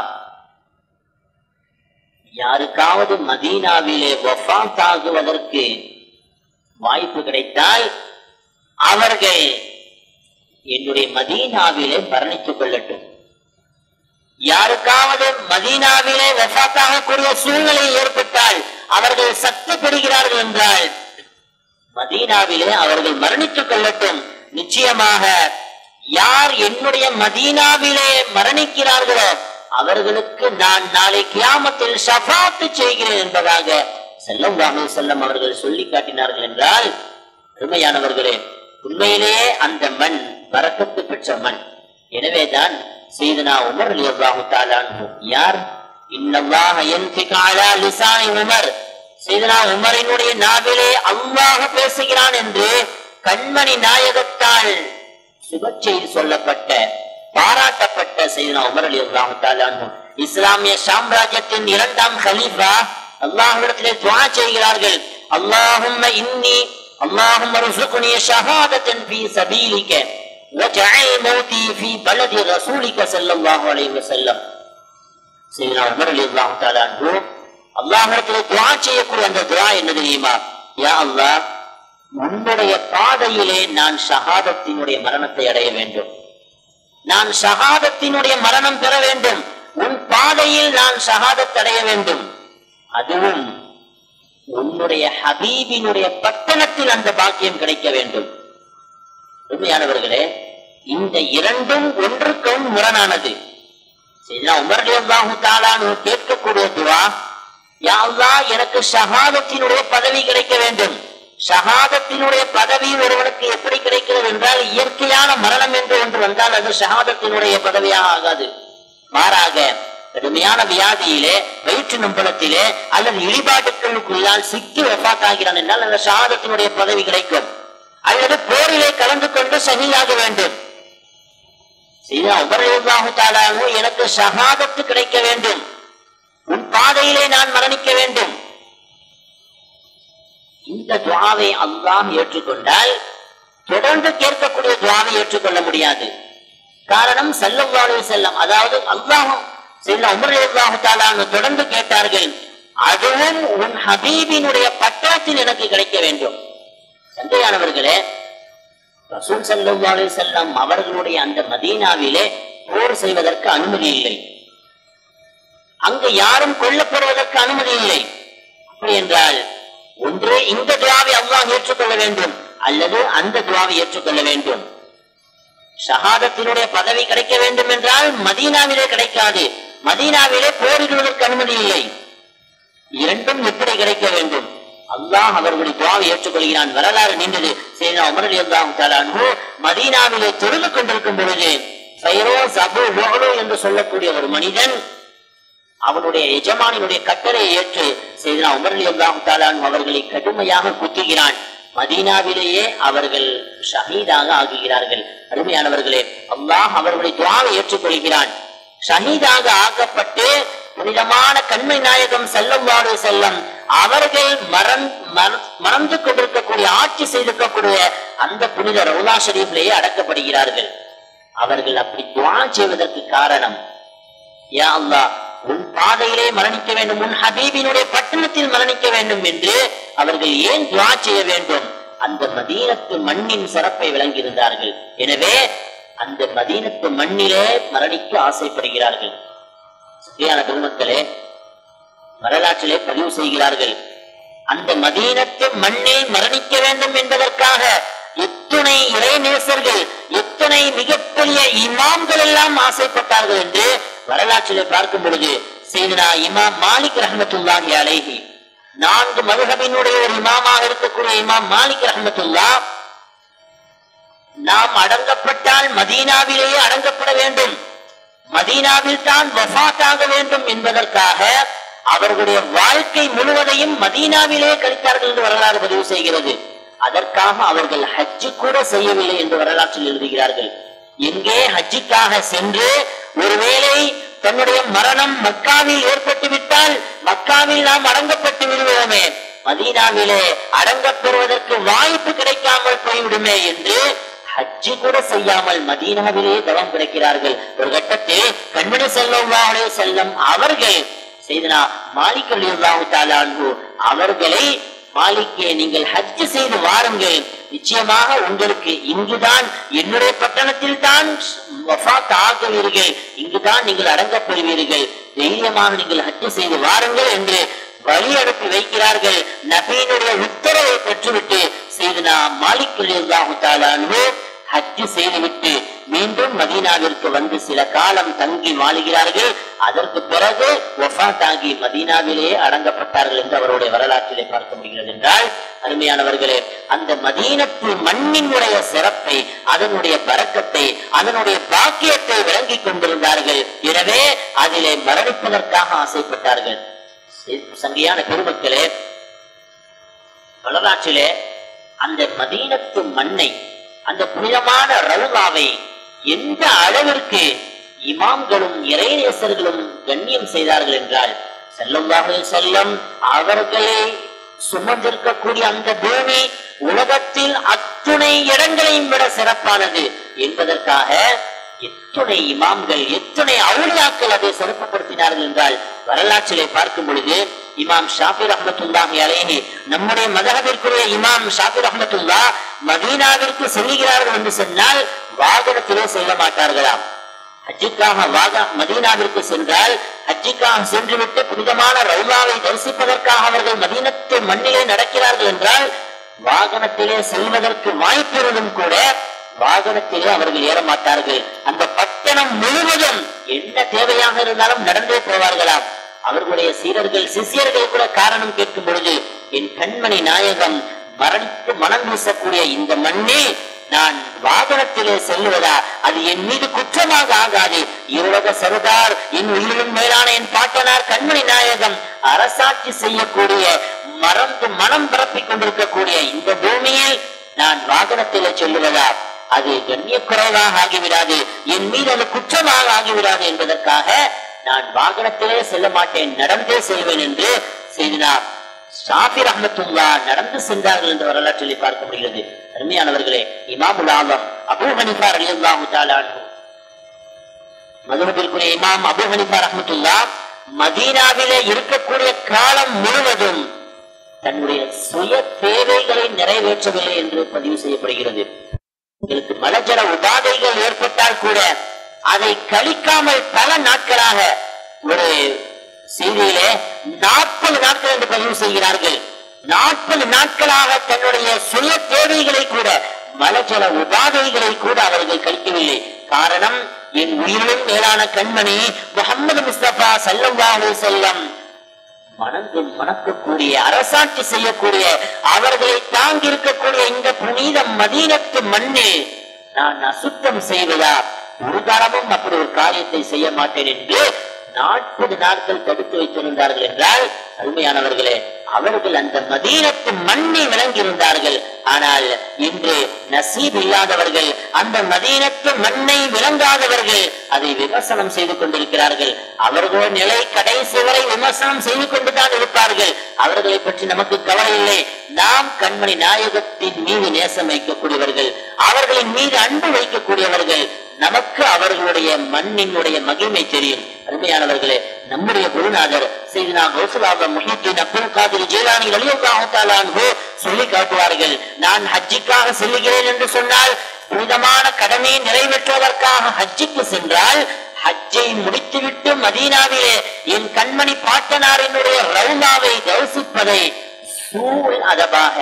யாருக்காவது மதீனாவிலே வஃபாத் ஆகுவதற்கு வாய்ப்பு கிடைத்தால் அவர்கள் என்னுடைய மதீனாவிலே மரணித்துக் கொள்ளட்டும் யாருக்காவது மதீனாவிலே வஃபாத்தாகக்கூடிய சூழ்நிலை ஏற்பட்டால் அவர்கள் சக்தி பெறுகிறார்கள் என்றால் மதீனாவிலே அவர்கள் மரணித்துக் கொள்ளட்டும் நிச்சயமாக யார் என்னுடைய மதீனாவிலே மரணிக்கிறார்களோ அவர்களுக்கு நான் நாளை கியாமத்தில் ஷஃபாத்து செய்கிறேன் என்பதாக செல்லம் வாங்க செல்லம் அவர்கள் சொல்லி காட்டினார்கள் என்றால் பெருமையானவர்களே உண்மையிலேயே அந்த மண் வரக்கத்து பெற்ற மண் எனவேதான் செய்தனா உமர் அல்லாஹு தாலான்ஹு யார் இன்னல்லாஹ யன்ஃபிகு அலா லிசானி உமர் செய்தனா உமரினுடைய நாவிலே அல்லாஹ் பேசுகிறான் என்று கண்மணி நாயகத்தால் சுப செய்தி சொல்லப்பட்ட பாராட்டப்பட்ட செய்தனா உமர் அலி அல்லாஹு தாலான்ஹு இஸ்லாமிய சாம்ராஜ்யத்தின் இரண்டாம் கலீஃபா அல்லாஹ்விடத்திலே துவா செய்கிறார்கள் அல்லாஹும்ம இன்னி اللهم ارزقني شهادة في سبيلك واجعل موتي في بلد رسولك صلى الله عليه وسلم سيدنا عمر رضي الله تعالى عنه அல்லாஹிடத்துல துவா செய்யக்கூடிய அந்த துவா என்ன தெரியுமா யா அல்லாஹ் உன்னுடைய பாதையிலே நான் ஷஹாதத்தினுடைய மரணத்தை அடைய வேண்டும் நான் ஷஹாதத்தினுடைய மரணம் பெற வேண்டும் உன் பாதையில் நான் ஷஹாதத் அடைய வேண்டும் அதுவும் உன்னுடைய ஹபீபினுடைய பட்டணத்தில் அந்த பாக்கியம் கிடைக்க வேண்டும் உண்மையானவர்களே இந்த இரண்டும் ஒன்றுக்கும் முரணானது சரிங்களா உமர் ரலியல்லாஹு தஆலானு கேட்கக்கூடிய துவா யா அல்லாஹ் எனக்கு ஷஹாதத்தினுடைய பதவி கிடைக்க வேண்டும் ஷஹாதத்தினுடைய பதவி ஒருவனுக்கு எப்படி கிடைக்கிறது என்றால் இயற்கையான மரணம் என்று ஒன்று வந்தால் அது ஷஹாதத்தினுடைய பதவியாக ஆகாது மாறாக கடுமையான வியாதியிலே வயிற்று நம்பலத்திலே அல்லது இடிபாட்டுகளுக்குள்ளால் சிக்கி வெப்பாத்தாகிறான் என்றால் அந்த ஷஹாதத்தினுடைய பதவி கிடைக்கும் அல்லது போரிலே கலந்து கொண்டு சகிதாக வேண்டும் சீதா உபரல்லாஹு தாலானு எனக்கு ஷஹாதத்து கிடைக்க வேண்டும் உன் பாதையிலே நான் மரணிக்க வேண்டும் இந்த துவாவை அல்லாஹ் ஏற்றுக்கொண்டால் தொடர்ந்து கேட்கக்கூடிய துவாவை ஏற்றுக்கொள்ள முடியாது காரணம் செல்லவாழு செல்லம் அதாவது அல்லாஹ் செல்ல உமரல்லாஹு தாலானு தொடர்ந்து கேட்டார்கள் அதுவும் உன் ஹபீபினுடைய பட்டணத்தில் எனக்கு கிடைக்க வேண்டும் சந்தையானவர்களே ரசூல் சல்லல்லாஹு அலைஹி வஸல்லம் அவர்களுடைய அந்த மதீனாவிலே போர் செய்வதற்கு அனுமதி இல்லை அங்கு யாரும் கொல்லப்படுவதற்கு அனுமதி இல்லை அப்படி என்றால் ஒன்று இந்த துவாவை அல்லாஹ் ஏற்றுக்கொள்ள வேண்டும் அல்லது அந்த துவாவை ஏற்றுக்கொள்ள வேண்டும் ஷஹாதத்தினுடைய பதவி கிடைக்க வேண்டும் என்றால் மதீனாவிலே கிடைக்காது மதீனாவிலே போரிடுவதற்கு அனுமதி இல்லை இரண்டும் எப்படி கிடைக்க வேண்டும் அல்லாஹ் அவர்களுடைய துவாவை ஏற்றுக்கொள்கிறான் வரலாறு நின்றது சரி உமர் அல்லாஹு தாலானு மதீனாவிலே தொழுது கொண்டிருக்கும் பொழுது ஃபைரோஸ் அபு லோலோ என்று சொல்லக்கூடிய ஒரு மனிதன் அவனுடைய எஜமானினுடைய கட்டளையை ஏற்று செய்தனா உமர் அல்லாஹு தாலானு அவர்களை கடுமையாக குத்துகிறான் மதீனாவிலேயே அவர்கள் ஷஹீதாக ஆகுகிறார்கள் அருமையானவர்களே அல்லாஹ் அவர்களுடைய துவாவை ஏற்றுக்கொள்கிறான் ஷஹீதாக ஆக்கப்பட்டு புனிதமான கண்மை நாயகம் செல்லவாடு செல்லம் அவர்கள் மறந் மற- மறந்து கொண்டிருக்கக்கூடிய ஆட்சி செய்திருக்கக்கூடிய அந்த புனித ரவுலா ஷரீஃபிலேயே அடக்கப்படுகிறார்கள் அவர்கள் அப்படி துவா செய்வதற்கு காரணம் யா அல்லாஹ் உன் பாதையிலே மரணிக்க வேண்டும் உன் ஹபீபினுடைய பட்டணத்தில் மரணிக்க வேண்டும் என்று அவர்கள் ஏன் துவா செய்ய வேண்டும் அந்த மதீனத்து மண்ணின் சிறப்பை விளங்கியிருந்தார்கள் எனவே அந்த மதீனத்து மண்ணிலே மரணிக்க ஆசைப்படுகிறார்கள் சரியான பெருமக்களே வரலாற்றிலே பதிவு செய்கிறார்கள் அந்த மதீனத்து மண்ணில் மரணிக்க வேண்டும் என்பதற்காக எத்துணை இறைநேசர்கள் எத்தனை மிகப்பெரிய இமாம்கள் எல்லாம் ஆசைப்பட்டார்கள் என்று வரலாற்றிலே பார்க்கும் பொழுது செய்தனா இமாம் மாலிக் ரஹமத்துல்லாஹி அலைஹி நான்கு மதுஹபினுடைய ஒரு இமாமாக இருக்கக்கூடிய இமாம் மாலிக் ரஹமத்துல்லா நாம் அடங்கப்பட்டால் மதீனாவிலேயே அடங்கப்பட வேண்டும் மதீனாவில் தான் வஃபாத்தாக வேண்டும் என்பதற்காக அவர்களுடைய வாழ்க்கை முழுவதையும் மதீனாவிலே கழித்தார்கள் என்று வரலாறு பதிவு செய்கிறது அதற்காக அவர்கள் ஹஜ்ஜு கூட செய்யவில்லை என்று வரலாற்றில் எழுதுகிறார்கள் எங்கே ஹஜ்ஜுக்காக சென்று ஒருவேளை தன்னுடைய மரணம் மக்காவில் ஏற்பட்டு விட்டால் மக்காவில் நாம் அடங்கப்பட்டு விடுவோமே மதீனாவிலே அடங்கப் பெறுவதற்கு வாய்ப்பு கிடைக்காமல் போய்விடுமே என்று ஹஜ்ஜு கூட செய்யாமல் மதீனாவிலே தவம் கிடைக்கிறார்கள் ஒரு கட்டத்தில் கண்மணி செல்லம் செல்லம் அவர்கள் செய்தனா மாலிக் அல்லாஹு தாலான்கு அவர்களை மாலிக்கே நீங்கள் ஹஜ் செய்து வாருங்கள் நிச்சயமாக உங்களுக்கு இங்குதான் என்னுடைய பட்டணத்தில் தான் வஃபாத் ஆகுவீர்கள் இங்குதான் நீங்கள் அடங்கப் பெறுவீர்கள் தைரியமாக நீங்கள் ஹஜ் செய்து வாருங்கள் என்று வழி அனுப்பி வைக்கிறார்கள் நபீனுடைய உத்தரவை பெற்றுவிட்டு செய்தனா மாலிக் அல்லாஹு தாலான்கு ஹஜ் செய்துவிட்டு மீண்டும் மதீனாவிற்கு வந்து சில காலம் தங்கி வாழுகிறார்கள் அதற்கு பிறகு ஒஃபாத்தாகி மதீனாவிலே அடங்கப்பட்டார்கள் என்று அவருடைய வரலாற்றிலே பார்க்க முடிகிறது என்றால் அருமையானவர்களே அந்த மதீனத்து மண்ணினுடைய சிறப்பை அதனுடைய பறக்கத்தை அதனுடைய பாக்கியத்தை விளங்கிக் கொண்டிருந்தார்கள் எனவே அதிலே மரணிப்பதற்காக ஆசைப்பட்டார்கள் சங்கையான பெருமக்களே வரலாற்றிலே அந்த மதீனத்து மண்ணை அந்த புனிதமான ரவுலாவை எந்த அளவிற்கு இமாம்களும் இறைநேசர்களும் கண்ணியம் செய்தார்கள் என்றால் செல்லமாக செல்லம் அவர்களை சுமந்திருக்கக்கூடிய அந்த பூமி உலகத்தில் அத்துணை இடங்களையும் விட சிறப்பானது என்பதற்காக எத்துணை இமாம்கள் எத்தனை அவுளியாக்கள் அதை சிறப்புப்படுத்தினார்கள் என்றால் வரலாற்றிலே பார்க்கும் பொழுது இமாம் ஷாபிர் அஹமத்துல்லாஹி அலேஹி நம்முடைய மதகத்திற்குரிய இமாம் ஷாபிர் அஹமத்துல்லா மதீனாவிற்கு செல்கிறார்கள் என்று சொன்னால் வாகனத்திலே செல்ல மாட்டார்களாம் ஹஜ்ஜுக்காக வாக மதீனாவிற்கு சென்றால் ஹஜ்ஜுக்காக சென்றுவிட்டு புனிதமான ரவுலாவை தரிசிப்பதற்காக அவர்கள் மதீனத்து மண்ணிலே நடக்கிறார்கள் என்றால் வாகனத்திலே செல்வதற்கு வாய்ப்பிருந்தும் கூட வாகனத்திலே அவர்கள் ஏற மாட்டார்கள் அந்த பட்டணம் முழுவதும் என்ன தேவையாக இருந்தாலும் நடந்தே போவார்களாம் அவர்களுடைய சீரர்கள் சிஷியர்கள் கூட காரணம் கேட்கும் பொழுது என் கண்மணி நாயகம் மரணித்து மனம் வீசக்கூடிய இந்த மண்ணில் நான் வாகனத்திலே செல்லுவதா அது என் மீது குற்றமாக ஆகாது இருலக சருதார் என் உயிரிலும் மேலான என் பாட்டனார் கண்மணி நாயகம் அரசாட்சி செய்யக்கூடிய மறந்து மனம் பரப்பிக் கொண்டிருக்கக்கூடிய இந்த பூமியில் நான் வாகனத்திலே செல்லுவதா அது கண்ணிய குறைவாக ஆகிவிடாது என் மீது அது குற்றமாக ஆகிவிடாது என்பதற்காக நான் வாகனத்திலே செல்ல மாட்டேன் நடந்தே செல்வேன் என்று செய்தினார் ஷாபிர் அஹமத்துல்லா நடந்து சென்றார்கள் என்ற வரலாற்றிலே பார்க்க முடிகிறது அருமையானவர்களே இமாமுல் ஆலம் அபு ஹனிஃபா ரலியல்லாஹு தஆலா அன்ஹு மதுரபிற்குரிய இமாம் அபு ஹனிஃபா ரஹ்மத்துல்லா மதீனாவிலே இருக்கக்கூடிய காலம் முழுவதும் தன்னுடைய சுய தேவைகளை நிறைவேற்றவில்லை என்று பதிவு செய்யப்படுகிறது உங்களுக்கு மலஜல உபாதைகள் ஏற்பட்டால் கூட அதை கழிக்காமல் பல நாட்களாக ஒரு செய்தியிலே நாற்பது நாட்கள் என்று பதிவு செய்கிறார்கள் நாற்பது நாட்களாக தன்னுடைய சுய தேவைகளை கூட மலஜல உபாதைகளை கூட அவர்கள் கழிக்கவில்லை காரணம் என் உயிரிலும் மேலான கண்மணி முகமது முஸ்தபா சல்லல்லாஹு செல்லம் மணந்து மணக்கக்கூடிய அரசாட்சி செய்யக்கூடிய அவர்களை தாங்கி இருக்கக்கூடிய இந்த புனித மதீனத்து மண்ணில் நான் அசுத்தம் செய்வதா ஒரு காலமும் அப்படி ஒரு காரியத்தை செய்ய மாட்டேன் என்று நாற்பது நாட்கள் தடுத்து வைத்திருந்தார்கள் என்றால் அருமையானவர்களே அவர்கள் அந்த மதீனத்து மண்ணில் விளங்கியிருந்தார்கள் ஆனால் இன்று நசீப் இல்லாதவர்கள் அந்த மதீனத்து மண்ணை விளங்காதவர்கள் அதை விமர்சனம் செய்து கொண்டிருக்கிறார்கள் அவர்களோட நிலை கடைசி வரை விமர்சனம் செய்து கொண்டுதான் இருப்பார்கள் அவர்களை பற்றி நமக்கு கவலை இல்லை நாம் கண்மணி நாயகத்தின் மீது நேசம் வைக்கக்கூடியவர்கள் அவர்களின் மீது அன்பு வைக்கக்கூடியவர்கள் நமக்கு அவர்களுடைய மண்ணினுடைய மகிமை தெரியும் அருமையானவர்களே நம்முடைய குருநாதர் செய்தினா கௌசலாபம் முஹித்தின் அப்துல் காதிர் ஜீலானி ரலியல்லாஹு சொல்லி காட்டுவார்கள் நான் ஹஜ்ஜிக்காக செல்லுகிறேன் என்று சொன்னால் புனிதமான கடமையை நிறைவேற்றுவதற்காக ஹஜ்ஜிக்கு சென்றால் ஹஜ்ஜை முடித்துவிட்டு மதீனாவிலே என் கண்மணி பாட்டனார் என்னுடைய ரவுலாவை தரிசிப்பதை சூழ் அதபாக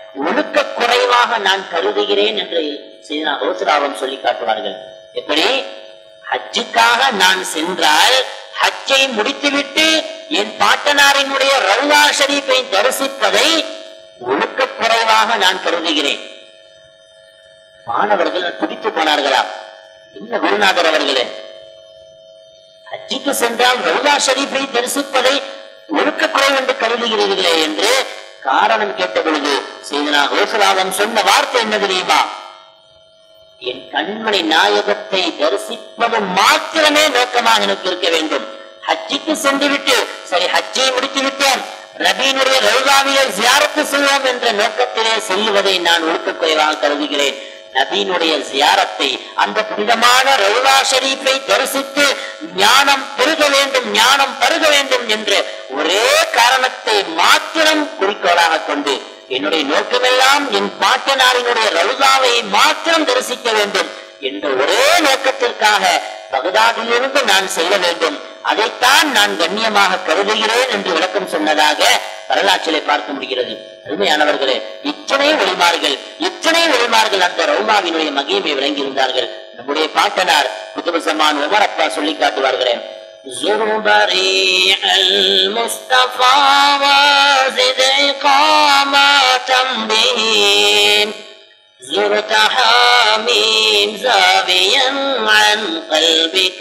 ஒழுக்க குறைவாக நான் கருதுகிறேன் என்று செய்தனா ரோசராவம் சொல்லி காட்டுவார்கள் எப்படி ஹஜ்ஜுக்காக நான் சென்றால் ஹஜ்ஜை முடித்துவிட்டு என் பாட்டனாரினுடைய ரவுலா ஷரீஃபை தரிசிப்பதை ஒழுக்க குறைவாக நான் கருதுகிறேன் மாணவர்கள் துடித்து போனார்களா என்ன குருநாதர் அவர்களே ஹஜ்ஜுக்கு சென்றால் ரவுலா ஷரீஃபை தரிசிப்பதை ஒழுக்க குறைவு என்று கருதுகிறீர்களே என்று காரணம் கேட்ட பொழுது செய்தனா கோசலாதம் சொன்ன வார்த்தை என்ன தெரியுமா என் கண்மணி நாயகத்தை தரிசிப்பது மாத்திரமே நோக்கமாக எனக்கு இருக்க வேண்டும் ஹஜ்ஜிக்கு சென்று விட்டு சரி ஹஜ்ஜை முடித்து விட்டோம் ரபீனுடைய ரவுதாவியை ஜியாரத்து செய்வோம் என்ற நோக்கத்திலே செல்லுவதை நான் ஒழுக்க குறைவாக கருதுகிறேன் நபீனுடைய ஜியாரத்தை அந்த புனிதமான ரவுலா ஷரீஃபை தரிசித்து ஞானம் பெருக வேண்டும் ஞானம் பருக வேண்டும் என்ற ஒரே காரணத்தை மாத்திரம் குறிக்கோளாக கொண்டு என்னுடைய நோக்கமெல்லாம் என் பாட்டனாரினுடைய ரவுதாவை மாத்திரம் தரிசிக்க வேண்டும் என்ற ஒரே நோக்கத்திற்காக பகதாதிலிருந்து நான் செல்ல வேண்டும் அதைத்தான் நான் கண்ணியமாக கருதுகிறேன் என்று விளக்கம் சொன்னதாக வரலாற்றிலே பார்க்க முடிகிறது அருமையானவர்களே இத்தனை ஒளிமார்கள் இத்தனை ஒளிமார்கள் அந்த ரவுமாவினுடைய மகிமை விளங்கி இருந்தார்கள் நம்முடைய பாட்டனார் குத்துபு சமான் உமர் அப்பா சொல்லி காட்டுவார்களே زروا بريع المصطفى وزد إقامة به زرت حاميم زاويا عن قلبك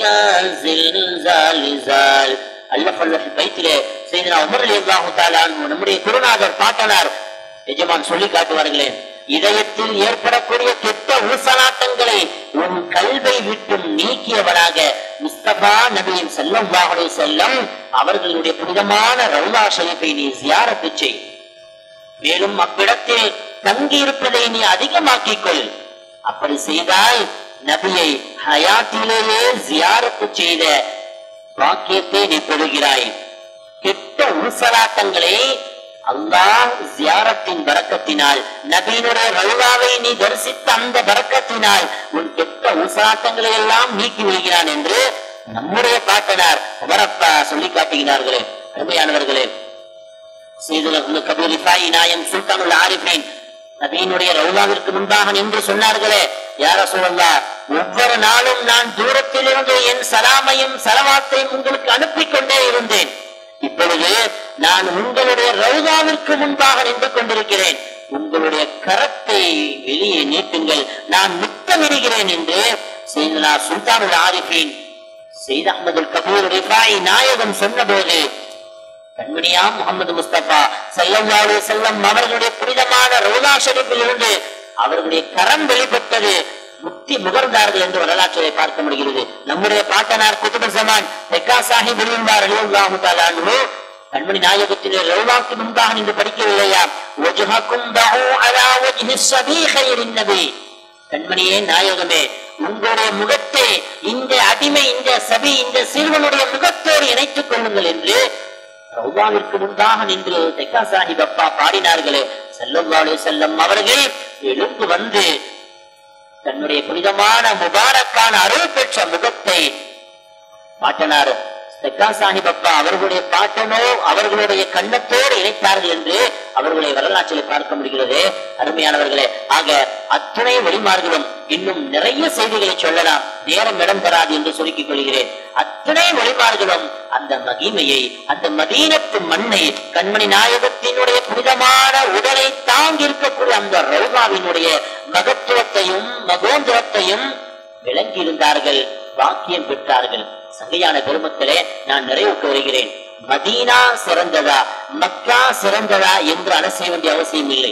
زلزال زال அல்லாஹ் அல்லாஹ் பைத்திலே செய்தனா உமர் அல்லாஹு தாலா நம்முடைய குருநாதர் பாட்டனார் எஜமான் சொல்லி காட்டுவார்களே இதயத்தில் ஏற்படக்கூடிய கெட்ட ஊசலாட்டங்களை உன் கல்வை விட்டும் நீக்கியவராக முஸ்தபா நபியின் செல்லம் வாகனை செல்லம் அவர்களுடைய புனிதமான ரவுலா ஷரீஃபை நீ ஜியாரத்து செய் மேலும் அவ்விடத்தில் தங்கி இருப்பதை நீ அதிகமாக்கிக் கொள் அப்படி செய்தால் நபியை ஹயாத்திலேயே ஜியாரத்து செய்த வாக்கியத்தை நீ பெறுகிறாய் கெட்ட ஊசலாட்டங்களை அல்லாஹ் ஜியாரத்தின் பறக்கத்தினால் நபியினுடைய ரவுலாவை நீ தரிசித்த அந்த பறக்கத்தினால் உன் கெட்ட ஊசலாட்டங்களை எல்லாம் நீக்கி விடுகிறான் என்று நம்முடைய பாட்டனார் உமரப்பா சொல்லி காட்டுகிறார்களே அருமையானவர்களே செய்துள்ள கபூர் இஃபாயி நாயம் சுல்தானுல் ஆரிஃபின் நபியினுடைய ரவுலாவிற்கு முன்பாக நின்று சொன்னார்களே யார சொல்லா ஒவ்வொரு நாளும் நான் தூரத்தில் இருந்து என் சலாமையும் சலவாத்தையும் உங்களுக்கு அனுப்பிக் கொண்டே இருந்தேன் இப்பொழுது நான் உங்களுடைய ரவுதாவிற்கு முன்பாக நின்று கொண்டிருக்கிறேன் உங்களுடைய கரத்தை வெளியே நீட்டுங்கள் நான் முத்தமிடுகிறேன் என்று செய்தனா சுல்தானுல் ஆரிஃபின் செய்த அஹமதுல் கபூர் ரிஃபாய் நாயகம் சொன்னபோது கண்மணியா முகமது முஸ்தபா செல்லவாடு செல்லம் அவர்களுடைய புனிதமான ரோலா ஷரீஃபில் இருந்து அவர்களுடைய கரம் வெளிப்பட்டது முக்தி முகர்ந்தார்கள் என்று வரலாற்றை பார்க்க முடிகிறது நம்முடைய பாட்டனார் குத்துப சமான் தெக்கா சாஹிப் இருந்தார் அலிவுல்லாஹு தாலானு கண்மணி நாயகத்திலே ரவுலாக்கு முன்பாக நின்று படிக்கவில்லையா வஜ்ஹக்கும் தஹு அலா வஜ்ஹி ஸபீ கைரின் நபி கண்மணியே நாயகமே உங்களுடைய முகத்தை இந்த அடிமை இந்த சபி இந்த சிறுவனுடைய முகத்தோடு இணைத்துக் கொள்ளுங்கள் என்று ரவுதாவிற்கு முன்பாக நின்று தெக்கா சாஹிப் அப்பா பாடினார்களே செல்லவாடு செல்லம் அவர்கள் எழுந்து வந்து தன்னுடைய புனிதமான முபாரக்கான அருள் பெற்ற முகத்தை பாட்டனார் தெக்கா சாஹிப் அப்பா அவர்களுடைய பாட்டனோ அவர்களுடைய கண்ணத்தோடு இணைத்தார்கள் என்று அவர்களை வரலாற்றில் பார்க்க முடிகிறது அருமையானவர்களே ஆக அத்துணை வழிமார்களும் இன்னும் நிறைய செய்திகளை சொல்லலாம் நேரம் இடம் தராது என்று சுருக்கிக் கொள்கிறேன் அத்தனை வழிமார்களும் அந்த மகிமையை அந்த மதீனத்து மண்ணை கண்மணி நாயகத்தினுடைய புனிதமான உடலை தாங்கி இருக்கக்கூடிய அந்த ரவுகாவினுடைய மகத்துவத்தையும் மகோந்திரத்தையும் விளங்கி இருந்தார்கள் வாக்கியம் பெற்றார்கள் சங்கையான பெருமக்களே நான் நிறைவுக்கு வருகிறேன் மதீனா சிறந்ததா மக்கா சிறந்ததா என்று அலசைய வேண்டிய அவசியம் இல்லை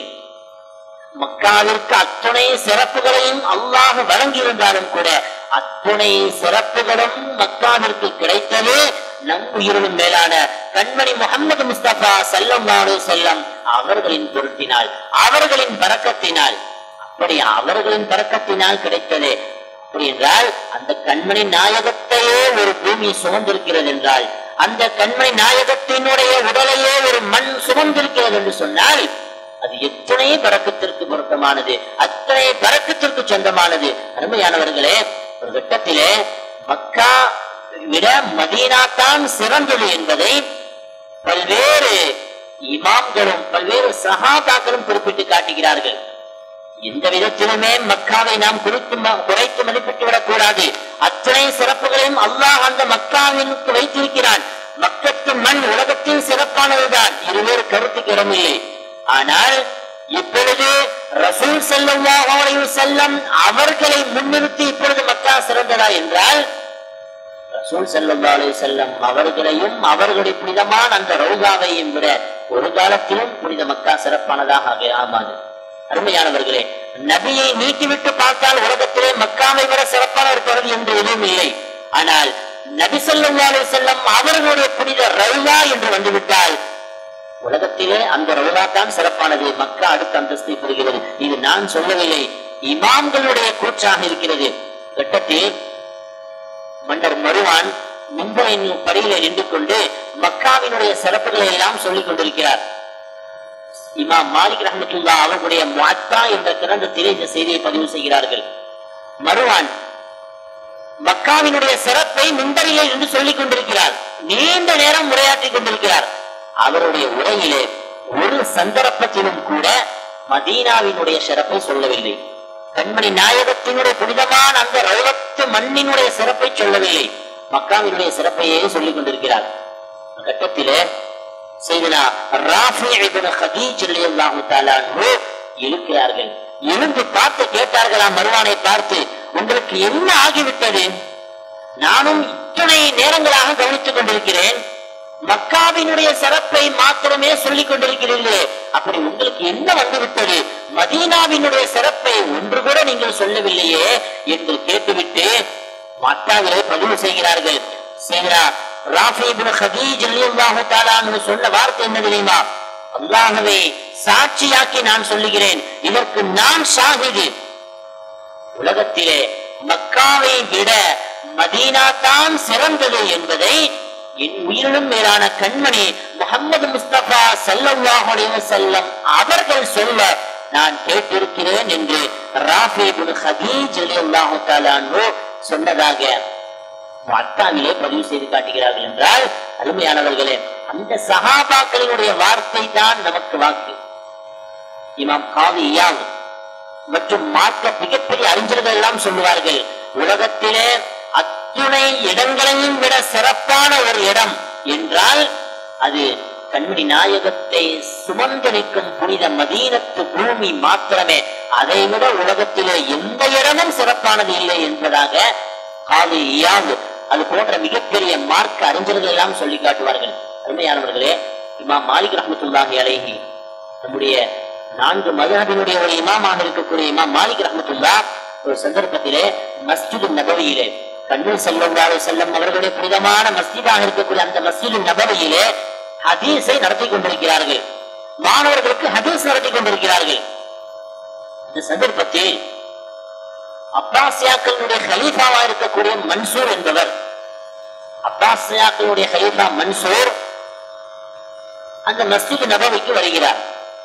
மக்காவிற்கு அத்துணை சிறப்புகளையும் அல்லாஹ் வழங்கி இருந்தாலும் கூட அத்துணை சிறப்புகளும் மக்காவிற்கு கிடைத்தது நம் உயிரினும் மேலான கண்மணி முகமது முஸ்தபா செல்லம் நாடு செல்லம் அவர்களின் பொருட்டினால் அவர்களின் பறக்கத்தினால் அப்படி அவர்களின் பறக்கத்தினால் கிடைத்தது அப்படி என்றால் அந்த கண்மணி நாயகத்தையே ஒரு பூமி சுமந்திருக்கிறது என்றால் அந்த கண்மணி நாயகத்தினுடைய உடலையே ஒரு மண் சுமந்திருக்கிறது என்று சொன்னால் அது எத்தனை பறக்கத்திற்கு பொருத்தமானது அத்தனை பறக்கத்திற்கு சொந்தமானது அருமையானவர்களே ஒரு கட்டத்திலே மக்கா விட மதீனா தான் சிறந்தது என்பதை பல்வேறு இமாம்களும் பல்வேறு சஹாபாக்களும் குறிப்பிட்டு காட்டுகிறார்கள் எந்த விதத்திலுமே மக்காவை நாம் குறித்து ம- குறைத்து மதிப்பிட்டு விடக்கூடாது அத்தனை சிறப்புகளையும் அல்லாஹ் அந்த மக்காவிற்கு வைத்திருக்கிறான் மக்கத்து மண் உலகத்தில் சிறப்பானதுதான் இருவேறு கருத்துக்கு இடமில்லை ஆனால் இப்பொழுது ரசூல் ஸல்லல்லாஹு அலைஹி வஸல்லம் அவர்களை முன்னிறுத்தி இப்பொழுது மக்கா சிறந்ததா என்றால் ரசூல் ஸல்லல்லாஹு அலைஹி வஸல்லம் அவர்களையும் அவர்களுடைய புனிதமான அந்த ரவுகாவையும் விட ஒரு காலத்திலும் புனித மக்கா சிறப்பானதாக ஆக- ஆமாது அருமையானவர்களே நபியை நீக்கிவிட்டு பார்த்தால் உலகத்திலே மக்காவை விட சிறப்பான ஒரு பகுதி என்று எதுவும் இல்லை ஆனால் நபி ஸல்லல்லாஹு அலைஹி வஸல்லம் அவர்களுடைய புனித ரவுகா என்று வந்துவிட்டால் உலகத்திலே அந்த ரவுலா தான் சிறப்பானது மக்கா அடுத்த அந்தஸ்தை பெறுகிறது இது நான் சொல்லவில்லை இமாம்களுடைய கூற்றாக இருக்கிறது கட்டத்தில் மன்னர் மருவான் மும்பையின் படியில நின்று கொண்டு மக்காவினுடைய சிறப்புகளை எல்லாம் சொல்லிக் கொண்டிருக்கிறார் இமாம் மாலிக் ரஹமத்துல்லா அவர்களுடைய முஅத்தா என்ற கிரந்தத்திலே இந்த செய்தியை பதிவு செய்கிறார்கள் மருவான் மக்காவினுடைய சிறப்பை முன்பரிலே என்று சொல்லிக் கொண்டிருக்கிறார் நீண்ட நேரம் உரையாற்றிக் கொண்டிருக்கிறார் அவருடைய உரையிலே ஒரு சந்தர்ப்பத்திலும் கூட மதீனாவினுடைய சிறப்பை சொல்லவில்லை கண்மணி நாயகத்தினுடைய புனிதமான அந்த ரவுலத்து மண்ணினுடைய சிறப்பை சொல்லவில்லை மக்காவினுடைய சிறப்பையே சொல்லிக் கொண்டிருக்கிறார் கட்டத்திலே செய்தனா ராஃபி இப்னு ஹதீஜ் ரலியல்லாஹு தஆலா அன்ஹு இருக்கிறார்கள் எழுந்து பார்த்து கேட்டார்களாம் மருவானை பார்த்து உங்களுக்கு என்ன ஆகிவிட்டது நானும் இத்தனை நேரங்களாக கவனித்துக் கொண்டிருக்கிறேன் மக்காவினுடைய சிறப்பை மாத்திரமே சொல்லிக் கொண்டிருக்கிறீர்களே அப்படி உங்களுக்கு என்ன வந்துவிட்டது மதீனாவினுடைய சிறப்பை ஒன்று கூட நீங்கள் சொல்லவில்லையே என்று கேட்டுவிட்டு மக்காவிலே பதிவு செய்கிறார்கள் செய்கிறா ராஃபி இப்னு ஹதீஜ் ரலியல்லாஹு தஆலா அன்ஹு சொன்ன வார்த்தை என்ன தெரியுமா அல்லாஹ்வே சாட்சியாக்கி நான் சொல்லுகிறேன் இதற்கு நான் ஷாஹிது உலகத்திலே மக்காவை விட மதீனா தான் சிறந்தது என்பதை என் உயிரினும் மேலான கண்மணி முகமது முஸ்தபா ஸல்லல்லாஹு அலைஹி வஸல்லம் அவர்கள் சொல்ல நான் கேட்டிருக்கிறேன் என்று ராஃபி இப்னு ஹதீஜ் ரலியல்லாஹு தஆலா அன்ஹு சொன்னதாக அத்தாவிலே பதிவு செய்து காட்டுகிறார்கள் என்றால் அருமையானவர்களே அந்த சஹாபாக்களினுடைய வார்த்தை தான் நமக்கு வாக்கு இமாம் காவி இயாம் மற்றும் மார்க்க மிகப்பெரிய அறிஞர்கள் எல்லாம் சொல்லுவார்கள் உலகத்திலே அத்துணை இடங்களையும் விட சிறப்பான ஒரு இடம் என்றால் அது கண்மணி நாயகத்தை சுமந்து நிற்கும் புனித மதீனத்து பூமி மாத்திரமே அதை விட உலகத்திலே எந்த இடமும் சிறப்பானது இல்லை என்பதாக காது இயாது அது போன்ற மிகப்பெரிய மார்க்க அறிஞர்கள் எல்லாம் சொல்லி காட்டுவார்கள் அருமையானவர்களே இமாம் மாலிக் ரஹமத்துல்லாஹி அலைஹி நம்முடைய நான்கு மதுஹபினுடைய ஒரு இமாமாக இருக்கக்கூடிய இமாம் மாலிக் ரஹமத்துல்லா ஒரு சந்தர்ப்பத்திலே மஸ்ஜிது நபவியிலே கண்ணூர் செல்லம் செல்லம் அவர்களுடைய புனிதமான மஸ்ஜிதாக இருக்கக்கூடிய அந்த மஸ்ஜிது நபவியிலே ஹதீஸை நடத்தி கொண்டிருக்கிறார்கள் மாணவர்களுக்கு ஹதீஸ் நடத்தி கொண்டிருக்கிறார்கள் இந்த சந்தர்ப்பத்தில் அப்பாசியாக்களுடைய ஹலீஃபாவா இருக்கக்கூடிய மன்சூர் என்பவர் அப்பாசியாக்களுடைய ஹலீஃபா மன்சூர் அந்த மஸ்ஜித் நபவிக்கு வருகிறார்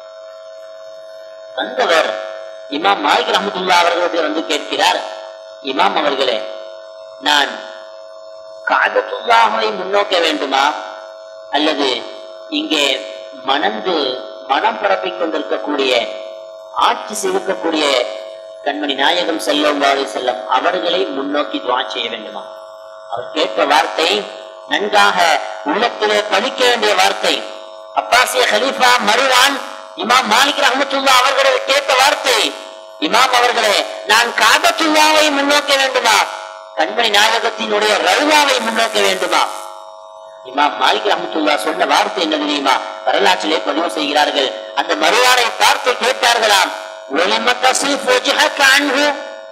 வந்தவர் இமாம் மாலிக் ரஹமத்துல்லா அவர்களுடைய வந்து கேட்கிறார் இமாம் அவர்களே நான் காதத்துல்லாவை முன்னோக்க வேண்டுமா அல்லது இங்கே மணந்து மனம் பரப்பிக் கொண்டிருக்கக்கூடிய ஆட்சி செலுத்தக்கூடிய கண்மணி நாயகம் செல்லம் செல்லம் அவர்களை முன்னோக்கி துவா செய்ய வேண்டுமா அவர் கேட்ட வார்த்தை நன்காக உள்ளத்திலே பதிக்க வேண்டிய வார்த்தை அப்பாசிய ஹலீஃபா மருவான் இமாம் மாலிக் ரஹமத்துல்லா அவர்களை கேட்ட வார்த்தை இமாம் அவர்களே நான் காபத்துல்லாவை முன்னோக்க வேண்டுமா கண்மணி நாயகத்தினுடைய ரவுவாவை முன்னோக்க வேண்டுமா இமாம் மாலிக் ரஹமத்துல்லா சொன்ன வார்த்தை என்ன தெரியுமா வரலாற்றிலே பதிவு செய்கிறார்கள் அந்த மருவானை பார்த்து கேட்டார்களாம் ஒலிம தசீஃப் வஜ்ஹக அன்ஹு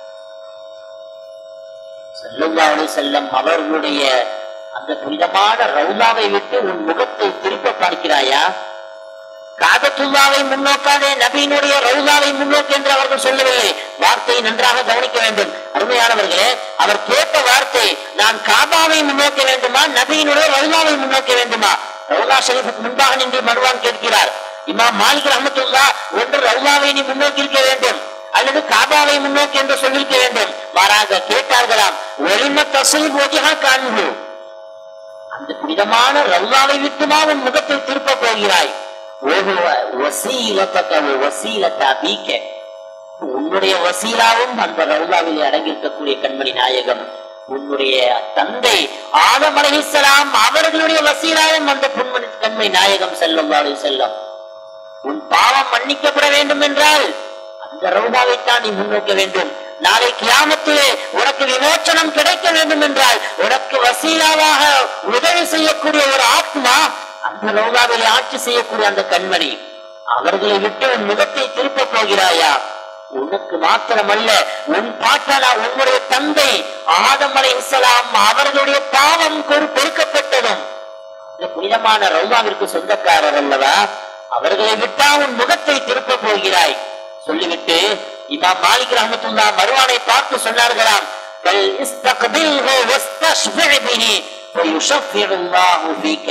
ஸல்லல்லாஹு அலைஹி வஸல்லம் அவர்களுடைய அந்த புனிதமான ரவுலாவை விட்டு உன் முகத்தை திருப்ப பார்க்கிறாயா காபத்துல்லாவை முன்னோக்காதே நபியினுடைய ரவுலாவை முன்னோக்கு என்று அவர்கள் சொல்லவில்லை வார்த்தையை நன்றாக கவனிக்க வேண்டும் அருமையானவர்களே அவர் கேட்ட வார்த்தை நான் காபாவை முன்னோக்க வேண்டுமா நபியினுடைய ரவுலாவை முன்னோக்க வேண்டுமா ரவுலா ஷரீஃபுக்கு முன்பாக நின்று மருவான் கேட்கிறார் இமாம் மாலிக் ரஹமத்துல்லா ஒன்று ரவுலாவை நீ முன்னோக்கி இருக்க வேண்டும் அல்லது காபாவை முன்னோக்கி என்று சொல்லியிருக்க வேண்டும் மாறாக கேட்டார்களாம் ஒளிம தசைல் ஓஜகா காண்பு அந்த புனிதமான ரவுலாவை விட்டுமா உன் முகத்தை திருப்ப போகிறாய் وهو وسيلتك ووسيلة أبيك உன்னுடைய வசீலாவும் அந்த ரவுலாவில் அடங்கியிருக்கக்கூடிய கண்மணி நாயகம் உன்னுடைய தந்தை ஆதம் அலைஹிஸ்ஸலாம் அவர்களுடைய வசீலாவும் அந்த பொன்மணி கண்மணி நாயகம் செல்லும் செல்லம் உன் பாவம் மன்னிக்கப்பட வேண்டும் என்றால் அந்த ரவுதாவைத்தான் நீ முன்னோக்க வேண்டும் நாளை கியாமத்திலே உனக்கு விமோச்சனம் கிடைக்க வேண்டும் என்றால் உனக்கு வசீலாவாக உதவி செய்யக்கூடிய ஒரு ஆத்மா அந்த ரவுதாவிலே ஆட்சி செய்யக்கூடிய அந்த கண்மணி அவர்களை விட்டு உன் முகத்தை திருப்பப் போகிறாயா உனக்கு மாத்திரமல்ல உன் பாட்டனா உன்னுடைய தந்தை ஆதம் அலைஹிஸ்ஸலாம் அவர்களுடைய பாவம் ஒரு பெருக்கப்பட்டதும் இந்த புனிதமான ரவுதாவிற்கு சொந்தக்காரர் அல்லவா அவர்களை விட்டா உன் முகத்தை திருப்ப போகிறாய் சொல்லிவிட்டு இமாம் மாலிக் ரஹமத்துல்லா மறுவானை பார்த்து சொன்னார்களாம் "பல் இஸ்தக்பில்ஹு வஸ்தஷ்ஃபி பிஹி ஃபயுஷஃபிஉ அல்லாஹு ஃபீக."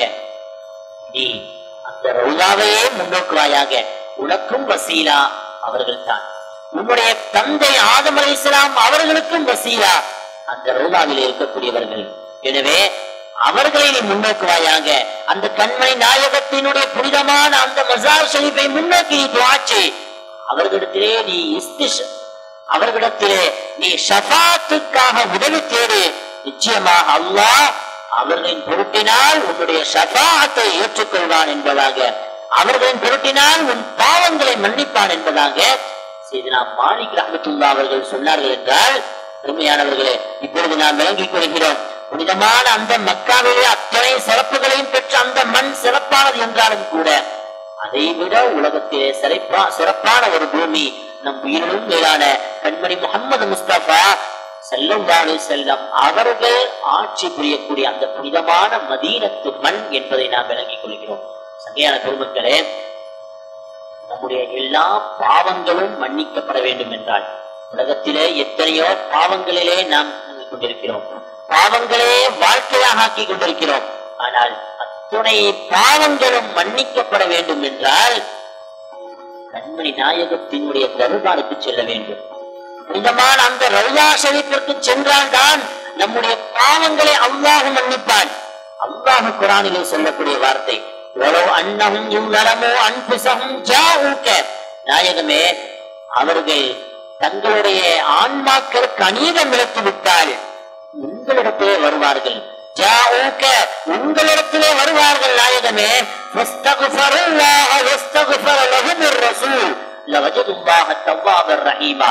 நீ அந்த ரவுதாவையே முன்னோக்குவாயாக உனக்கும் வசீலா அவர்கள்தான் உன்னுடைய தந்தை ஆதம் அலைஹிஸ்ஸலாம் அவர்களுக்கும் வசீலா அந்த ரவுதாவில் இருக்கக்கூடியவர்கள் எனவே அவர்களை நீ முன்னோக்குவாயாக அந்த கண்மணி நாயகத்தினுடைய புனிதமான அந்த மசார் ஷரீஃபை முன்னோக்கி நீ துவாச்சு அவர்களிடத்திலே நீ இஸ்திஷ் அவர்களிடத்திலே நீ ஷஃபாத்துக்காக உதவி தேடு நிச்சயமாக அல்லாஹ் அவர்களின் பொருட்டினால் உன்னுடைய ஷஃபாத்தை ஏற்றுக்கொள்வான் என்பதாக அவர்களின் பொருட்டினால் உன் பாவங்களை மன்னிப்பான் என்பதாக செய்தினா மாலிக் ரஹமத்துல்லா அவர்கள் சொன்னார்கள் என்றால் அருமையானவர்களே இப்பொழுது நாம் விளங்கிக் கொள்கிறோம் புனிதமான அந்த மக்காவிலே அத்தனை சிறப்புகளையும் பெற்ற அந்த மண் சிறப்பானது என்றாலும் கூட அதை விட உலகத்திலே சிறப்பா சிறப்பான ஒரு பூமி நம் உயிரிலும் மேலான கண்மணி முகமது முஸ்தபா செல்லம் வாழி செல்லம் அவர்கள் ஆட்சி புரியக்கூடிய அந்த புனிதமான மதீனத்து மண் என்பதை நாம் விளங்கிக் கொள்கிறோம் சங்கையான பெருமக்களே நம்முடைய எல்லா பாவங்களும் மன்னிக்கப்பட வேண்டும் என்றால் உலகத்திலே எத்தனையோ பாவங்களிலே நாம் இருந்து கொண்டிருக்கிறோம் பாவங்களே வாழ்க்கையாக ஆக்கி கொண்டிருக்கிறோம் ஆனால் அத்துணை பாவங்களும் மன்னிக்கப்பட வேண்டும் என்றால் கண்மணி நாயகத்தினுடைய தருபாருக்கு செல்ல வேண்டும் புனிதமான அந்த ரவுலா ஷரீஃபிற்கு சென்றால்தான் நம்முடைய பாவங்களை அல்லாஹ் மன்னிப்பான் அல்லாஹ் குரானிலே சொல்லக்கூடிய வார்த்தை "வலவ் அன்னஹும் யுலமு அன்ஃபுஸஹும் ஜாஊக." நாயகமே அவர்கள் தங்களுடைய ஆன்மாக்களுக்கு அநீதம் இழைத்து விட்டால் உங்களிடத்திலே வருவார்கள் ஜாஊக, உங்களிடத்திலே வருவார்கள் நாயகமே ஃபஸ்தக்ஃபிருல்லாஹ வஸ்தக்ஃபிர லஹுமிர் ரசூல் லவஜதுல்லாஹ தவ்வாபர் ரஹீமா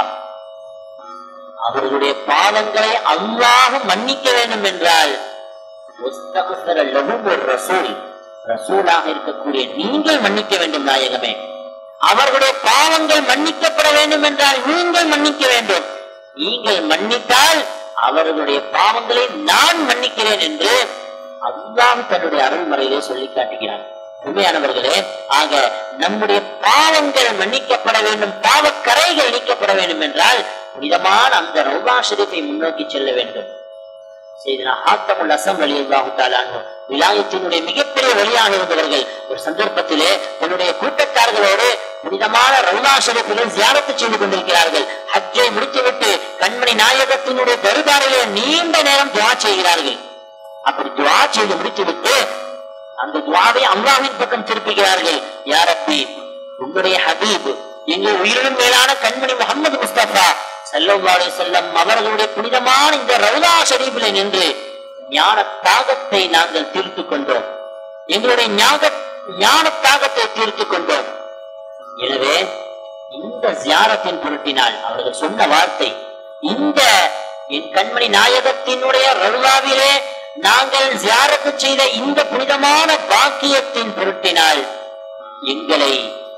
அவர்களுடைய பாவங்களை அல்லாஹ் மன்னிக்க வேண்டும் என்றால் வஸ்தக்ஃபிர லஹுமிர் ரசூல் ரசூலாக இருக்கக்கூடிய நீங்கள் மன்னிக்க வேண்டும் நாயகமே அவர்களுடைய பாவங்கள் மன்னிக்கப்பட வேண்டும் என்றால் நீங்கள் மன்னிக்க வேண்டும் நீங்கள் மன்னித்தால் அவர்களுடைய பாவங்களை நான் மன்னிக்கிறேன் என்று அல்லாஹ் தன்னுடைய அருள்மறையிலே சொல்லி காட்டுகிறான் உண்மையானவர்களே ஆக நம்முடைய பாவங்கள் மன்னிக்கப்பட வேண்டும் பாவக்கரைகள் நீக்கப்பட வேண்டும் என்றால் புனிதமான அந்த ரவுலா ஷரீஃபை முன்னோக்கி செல்ல வேண்டும் செய்தனா ஹாத்தமுல் அசம் ரலியல்லாஹு தஆலா அன்ஹு விலாயத்தினுடைய மிகப்பெரிய வழியாக இருந்தவர்கள் ஒரு சந்தர்ப்பத்திலே தன்னுடைய கூட்டத்தார்களோடு புனிதமான ரவுலா ஷரீஃபில் ஜியாரத்து செய்து கொண்டிருக்கிறார்கள் ஹஜ்ஜை முடித்துவிட்டு கண்மணி நாயகத்தினுடைய தருபாரிலே நீண்ட நேரம் துவா செய்கிறார்கள் அப்படி துவா செய்து முடித்துவிட்டு அந்த துவாவை அல்லாஹ்வின் பக்கம் திருப்புகிறார்கள் யாரப்பி உன்னுடைய ஹபீப் எங்கள் உயிரினும் மேலான கண்மணி முகமது முஸ்தபா செல்லவாடு செல்லம் அவர்களுடைய புனிதமான இந்த ரவுலா ஷரீஃபிலே நின்று ஞான தாகத்தை நாங்கள் தீர்த்து கொண்டோம் எங்களுடைய ஞாக ஞான தாகத்தை தீர்த்து கொண்டோம் எனவே இந்த ஜியாரத்தின் பொருட்டினால் அவர்கள் சொன்ன வார்த்தை இந்த என் கண்மணி நாயகத்தினுடைய ரவுலாவிலே நாங்கள் ஜியாரத்து செய்த இந்த புனிதமான பாக்கியத்தின் பொருட்டினால் எங்களை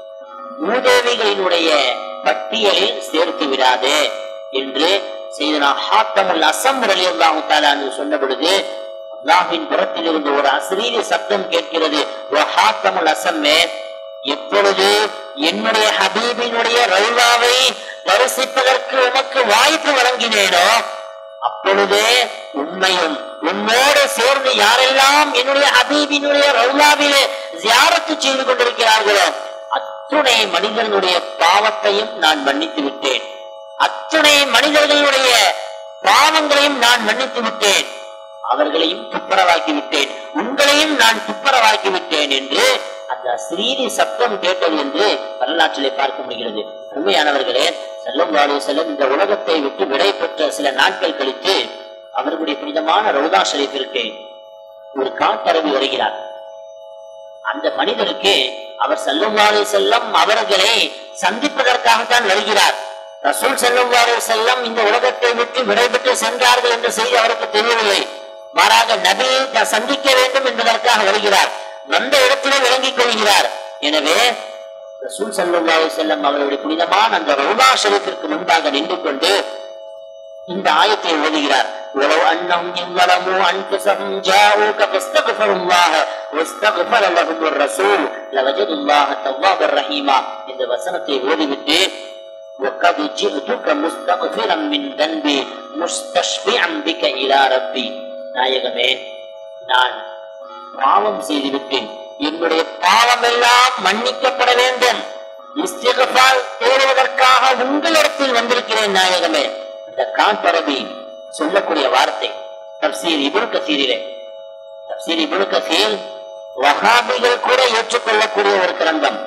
மூதேவிகளினுடைய பட்டியலில் சேர்த்து விடாதே என்று செய்தனா ஹாத்தமுல் அசம் ரலியல்லாஹு தஆலா அன்ஹு சொன்ன பொழுது அல்லாஹ்வின் புறத்தில் இருந்து ஒரு அசரீரி சப்தம் கேட்கிறது "ஓ ஹாத்தமுல் அசம்மே எப்பொழுது என்னுடைய ஹபீபினுடைய ரவுலாவை தரிசிப்பதற்கு உமக்கு வாய்ப்பு வழங்கினேனோ அப்பொழுதே உண்மையும் உன்னோடு சேர்ந்து யாரெல்லாம் என்னுடைய ஹபீபினுடைய ரவுலாவிலே ஜியாரத்து செய்து கொண்டிருக்கிறார்களோ அத்துணை மனிதர்களுடைய பாவத்தையும் நான் மன்னித்து விட்டேன் அத்துணை மனிதர்களுடைய பாவங்களையும் நான் மன்னித்து விட்டேன் அவர்களையும் துப்புரவாக்கி விட்டேன் உங்களையும் நான் துப்புரவாக்கி விட்டேன் என்று அந்த சிறீதி சப்தம் கேட்டது என்று வரலாற்றிலே பார்க்க முடிகிறது உண்மையானவர்களே செல்லம் வாழ செல்லம் இந்த உலகத்தை விட்டு விடை பெற்ற சில நாட்கள் கழித்து அவர்களுடைய புனிதமான ரவுதா ஷரீஃபிற்கு ஒரு காட்டரவி வருகிறார் அந்த மனிதருக்கு அவர் செல்லும்வாறு செல்லம் அவர்களை சந்திப்பதற்காகத்தான் வருகிறார் ரசூல் செல்லும்வாறு செல்லம் இந்த உலகத்தை விட்டு விடைபெற்று சென்றார்கள் என்ற செய்தி அவருக்கு தெரியவில்லை மாறாக நபியை தான் சந்திக்க வேண்டும் என்பதற்காக வருகிறார் வந்த இடத்திலே விளங்கிக் கொள்கிறார் எனவே ரசூல் செல்லும்வாறு செல்லம் அவருடைய புனிதமான அந்த ரவுலா ஷரீஃபிற்கு முன்பாக நின்று கொண்டு இந்த ஆயத்தை ஓதுகிறார் ولو أنهم إن ظلموا أنفسهم جاءوك فاستغفروا الله واستغفر لهم الرسول لوجدوا الله توابا رحيما இந்த வசனத்தை ஓதிவிட்டு وقد جئتك مستغفرا من ذنبي مستشفعا بك إلى ربي நாயகமே நான் பாவம் செய்துவிட்டேன் என்னுடைய பாவம் எல்லாம் மன்னிக்கப்பட வேண்டும் இஸ்திகபால் தேடுவதற்காக உங்களிடத்தில் வந்திருக்கிறேன் நாயகமே இந்த கான்பரபி சொல்லக்கூடிய வார்த்தை தப்சீர் இபுல் கசீரிலே தப்சீர் இபுல் கசீர் வஹாபிகள் கூட ஏற்றுக்கொள்ளக்கூடிய ஒரு கிரந்தம்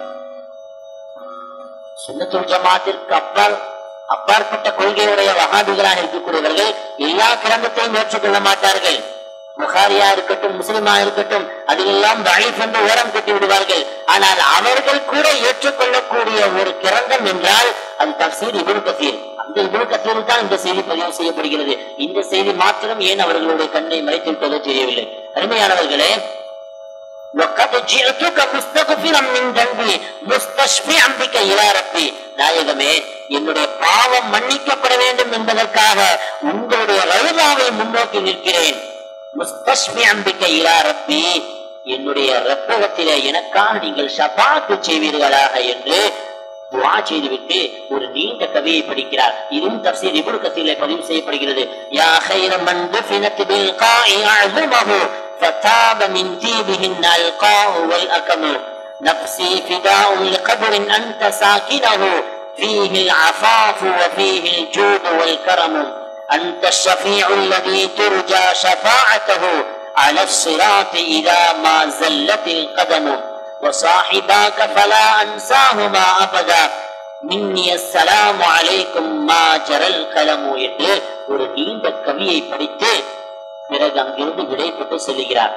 சுன்னத்துல் ஜமாத்திற்கு அப்பால் அப்பாற்பட்ட கொள்கையுடைய வகாபிகளாக இருக்கக்கூடியவர்கள் எல்லா கிரந்தத்தையும் ஏற்றுக்கொள்ள மாட்டார்கள் புகாரியா இருக்கட்டும் முஸ்லிமா இருக்கட்டும் அதிலெல்லாம் தயீஃப் என்று ஓரம் கட்டி விடுவார்கள் ஆனால் அவர்கள் கூட ஏற்றுக்கொள்ளக்கூடிய ஒரு கிரந்தம் என்றால் அது தப்சீர் இபுல் கசீர் அந்த இபுல் கசீர் தான் இந்த செய்தி பதிவு செய்யப்படுகிறது இந்த செய்தி மாத்திரம் ஏன் அவர்களுடைய கண்ணை மறைத்து விட்டதோ தெரியவில்லை அருமையானவர்களே وقد جئتك مستغفرا من ذنبي مستشفعا بك الى ربي நாயகமே என்னுடைய பாவம் மன்னிக்கப்பட வேண்டும் என்பதற்காக உங்களுடைய ரவுதாவை முன்னோக்கி நிற்கிறேன் முஸ்தஷ்மிஅன் பிக்க இலா ரப்பி என்னுடைய ரப்பகத்திலே எனக்காக நீங்கள் ஷபாத்து செய்வீர்களாக என்று துவா செய்துவிட்டு ஒரு நீண்ட கவியை படிக்கிறார் இதுவும் தப்சீர் இப்னு கத்தீரிலே பதிவு செய்யப்படுகிறது யா خير من دفنت بالقاء اعظمه فتاب من طيبهن القاء والاكم نفسي فداء لقبر انت ساكنه فيه العفاف وفيه الجود والكرم انت الشفيع الذي ترجى شفاعته على الصراط اذا ما زلت القدم وصاحباك فلا أنساهما أبدا மின்னி அஸ்ஸலாமு அலைக்கும் மா ஜரல் கலமு என்று ஒரு நீண்ட கவியை படித்து பிறகு அங்கிருந்து விடைபெற்று செல்லுகிறார்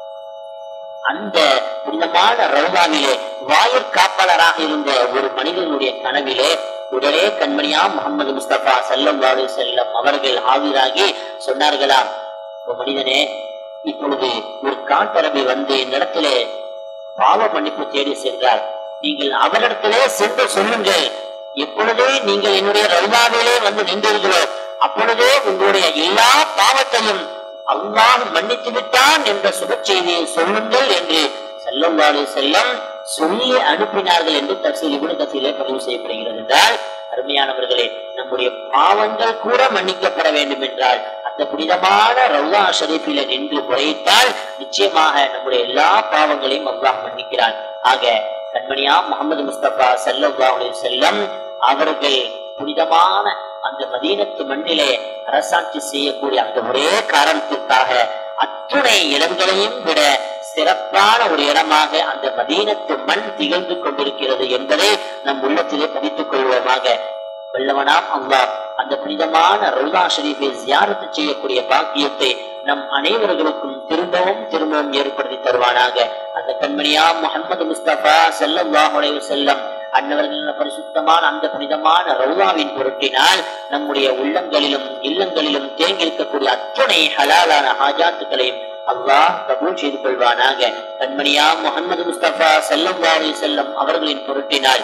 அந்த புனிதமான ரவுதாவிலே வாயிற் காப்பாளராக இருந்த ஒரு மனிதனுடைய கனவிலே உடனே கண்மணியா முகமது முஸ்தபா செல்லம் வாழு செல்லம் அவர்கள் ஆவிராகி சொன்னார்களாம் "ஓ மனிதனே இப்பொழுது ஒரு காட்டரபி வந்து என்னிடத்திலே பாவ மன்னிப்பு தேடி சென்றார் நீங்கள் அவரிடத்திலே சென்று சொல்லுங்கள் எப்பொழுதே நீங்கள் என்னுடைய ரவுதாவிலே வந்து நின்றீர்களோ அப்பொழுதே உங்களுடைய எல்லா பாவத்தையும் அல்லாஹ் மன்னித்து விட்டான் என்ற சுப செய்தியை சொல்லுங்கள் என்று செல்லம்வாடு செல்லம் சொல்லி அனுப்பினார்கள் என்று தப்சீல் இப்னு கசீரிலே பதிவு செய்யப்படுகிறது என்றால் அருமையானவர்களே நம்முடைய பாவங்கள் கூட மன்னிக்கப்பட வேண்டும் என்றால் அந்த புனிதமான ரவுதா ஷரீஃபில நின்று முறையிட்டால் நிச்சயமாக நம்முடைய எல்லா பாவங்களையும் அல்லாஹ் மன்னிக்கிறான் ஆக கண்மணியா முகமது முஸ்தபா சல்லல்லாஹு செல்லம் அவர்கள் புனிதமான அந்த மதீனத்து மண்ணிலே அரசாட்சி செய்யக்கூடிய அந்த ஒரே காரணத்திற்காக அத்துணை இடங்களையும் விட சிறப்பான ஒரு இடமாக அந்த மதீனத்து மண் திகழ்ந்து கொண்டிருக்கிறது என்பதை நம் உள்ளத்திலே பதித்துக் கொள்வோமாக வல்லவனாம் அல்லாஹ் அந்த புனிதமான ரவுதா ஷரீஃபை ஜியாரத்து செய்யக்கூடிய பாக்கியத்தை நம் அனைவர்களுக்கும் திரும்பவும் திரும்பவும் ஏற்படுத்தி தருவானாக அந்த கண்மணியா முகமது முஸ்தபா செல்லல்லாஹு அலைஹி வஸல்லம் அன்னவர்களின் பரிசுத்தமான அந்த புனிதமான ரவுதாவின் பொருட்டினால் நம்முடைய உள்ளங்களிலும் இல்லங்களிலும் தேங்கியிருக்கக்கூடிய அத்துணை ஹலாலான ஹாஜாத்துக்களையும் அல்லாஹ் கபூல் செய்து கொள்வானாக கண்மணியா முகமது முஸ்தபா செல்லல்லாஹு அலைஹி வஸல்லம் அவர்களின் பொருட்டினால்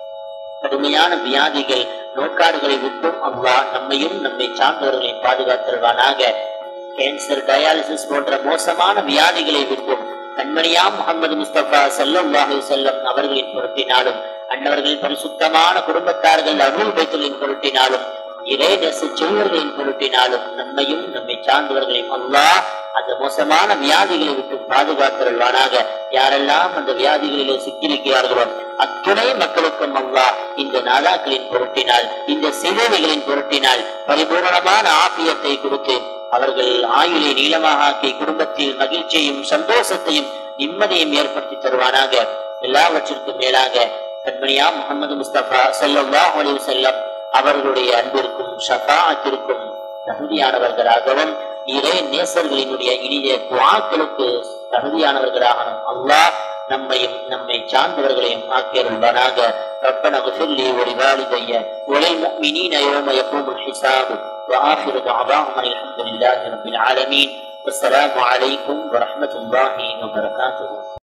கடுமையான வியாதிகள் நோக்காடுகளை விட்டும் அல்லாஹ் நம்மையும் நம்மை சார்ந்தவர்களையும் பாதுகாத்தருவானாக கேன்சர் டயாலிசிஸ் போன்ற மோசமான வியாதிகளை விட்டும் கண்மணியா முகமது முஸ்தபா செல்லல்லாஹு செல்லம் அவர்களின் பொருட்டினாலும் அன்னவர்களின் பரிசுத்தமான குடும்பத்தார்கள் அருள் வைத்தலின் பொருட்டினாலும் இறை நேச செல்வர்களின் பொருட்டினாலும் நம்மையும் நம்மை சார்ந்தவர்களையும் அல்லாஹ் அந்த மோசமான வியாதிகளை விட்டு பாதுகாத்தருள்வானாக யாரெல்லாம் அந்த வியாதிகளிலே சிக்கியிருக்கிறார்களோ அத்துணை மக்களுக்கும் அல்லாஹ் இந்த நாளாக்களின் பொருட்டினால் இந்த சிதைவுகளின் பொருட்டினால் பரிபூரணமான ஆபியத்தை கொடுத்து அவர்கள் ஆயுளை நீளமாக ஆக்கி குடும்பத்தில் மகிழ்ச்சியையும் சந்தோஷத்தையும் நிம்மதியும் ஏற்படுத்தி தருவானாக எல்லாவற்றிற்கும் மேலாக கண்மணியா முகமது முஸ்தபா ஸல்லல்லாஹு அலைஹி வஸல்லம் அவர்களுடைய அன்பிற்கும் ஷஃபாஅத்திற்கும் தகுதியானவர்களாகவும் இறை நேசர்களினுடைய இனிய துவாக்களுக்கு தகுதியானவர்களாகவும் அல்லாஹ் நம்மையும் நம்மை சார்ந்தவர்களையும் ஆக்கியருள்வானாக ربنا اغفر لي ولوالدي وللمؤمنين يوم يقوم الحساب واخر دعواهم أن الحمد لله رب العالمين والسلام عليكم ورحمه الله وبركاته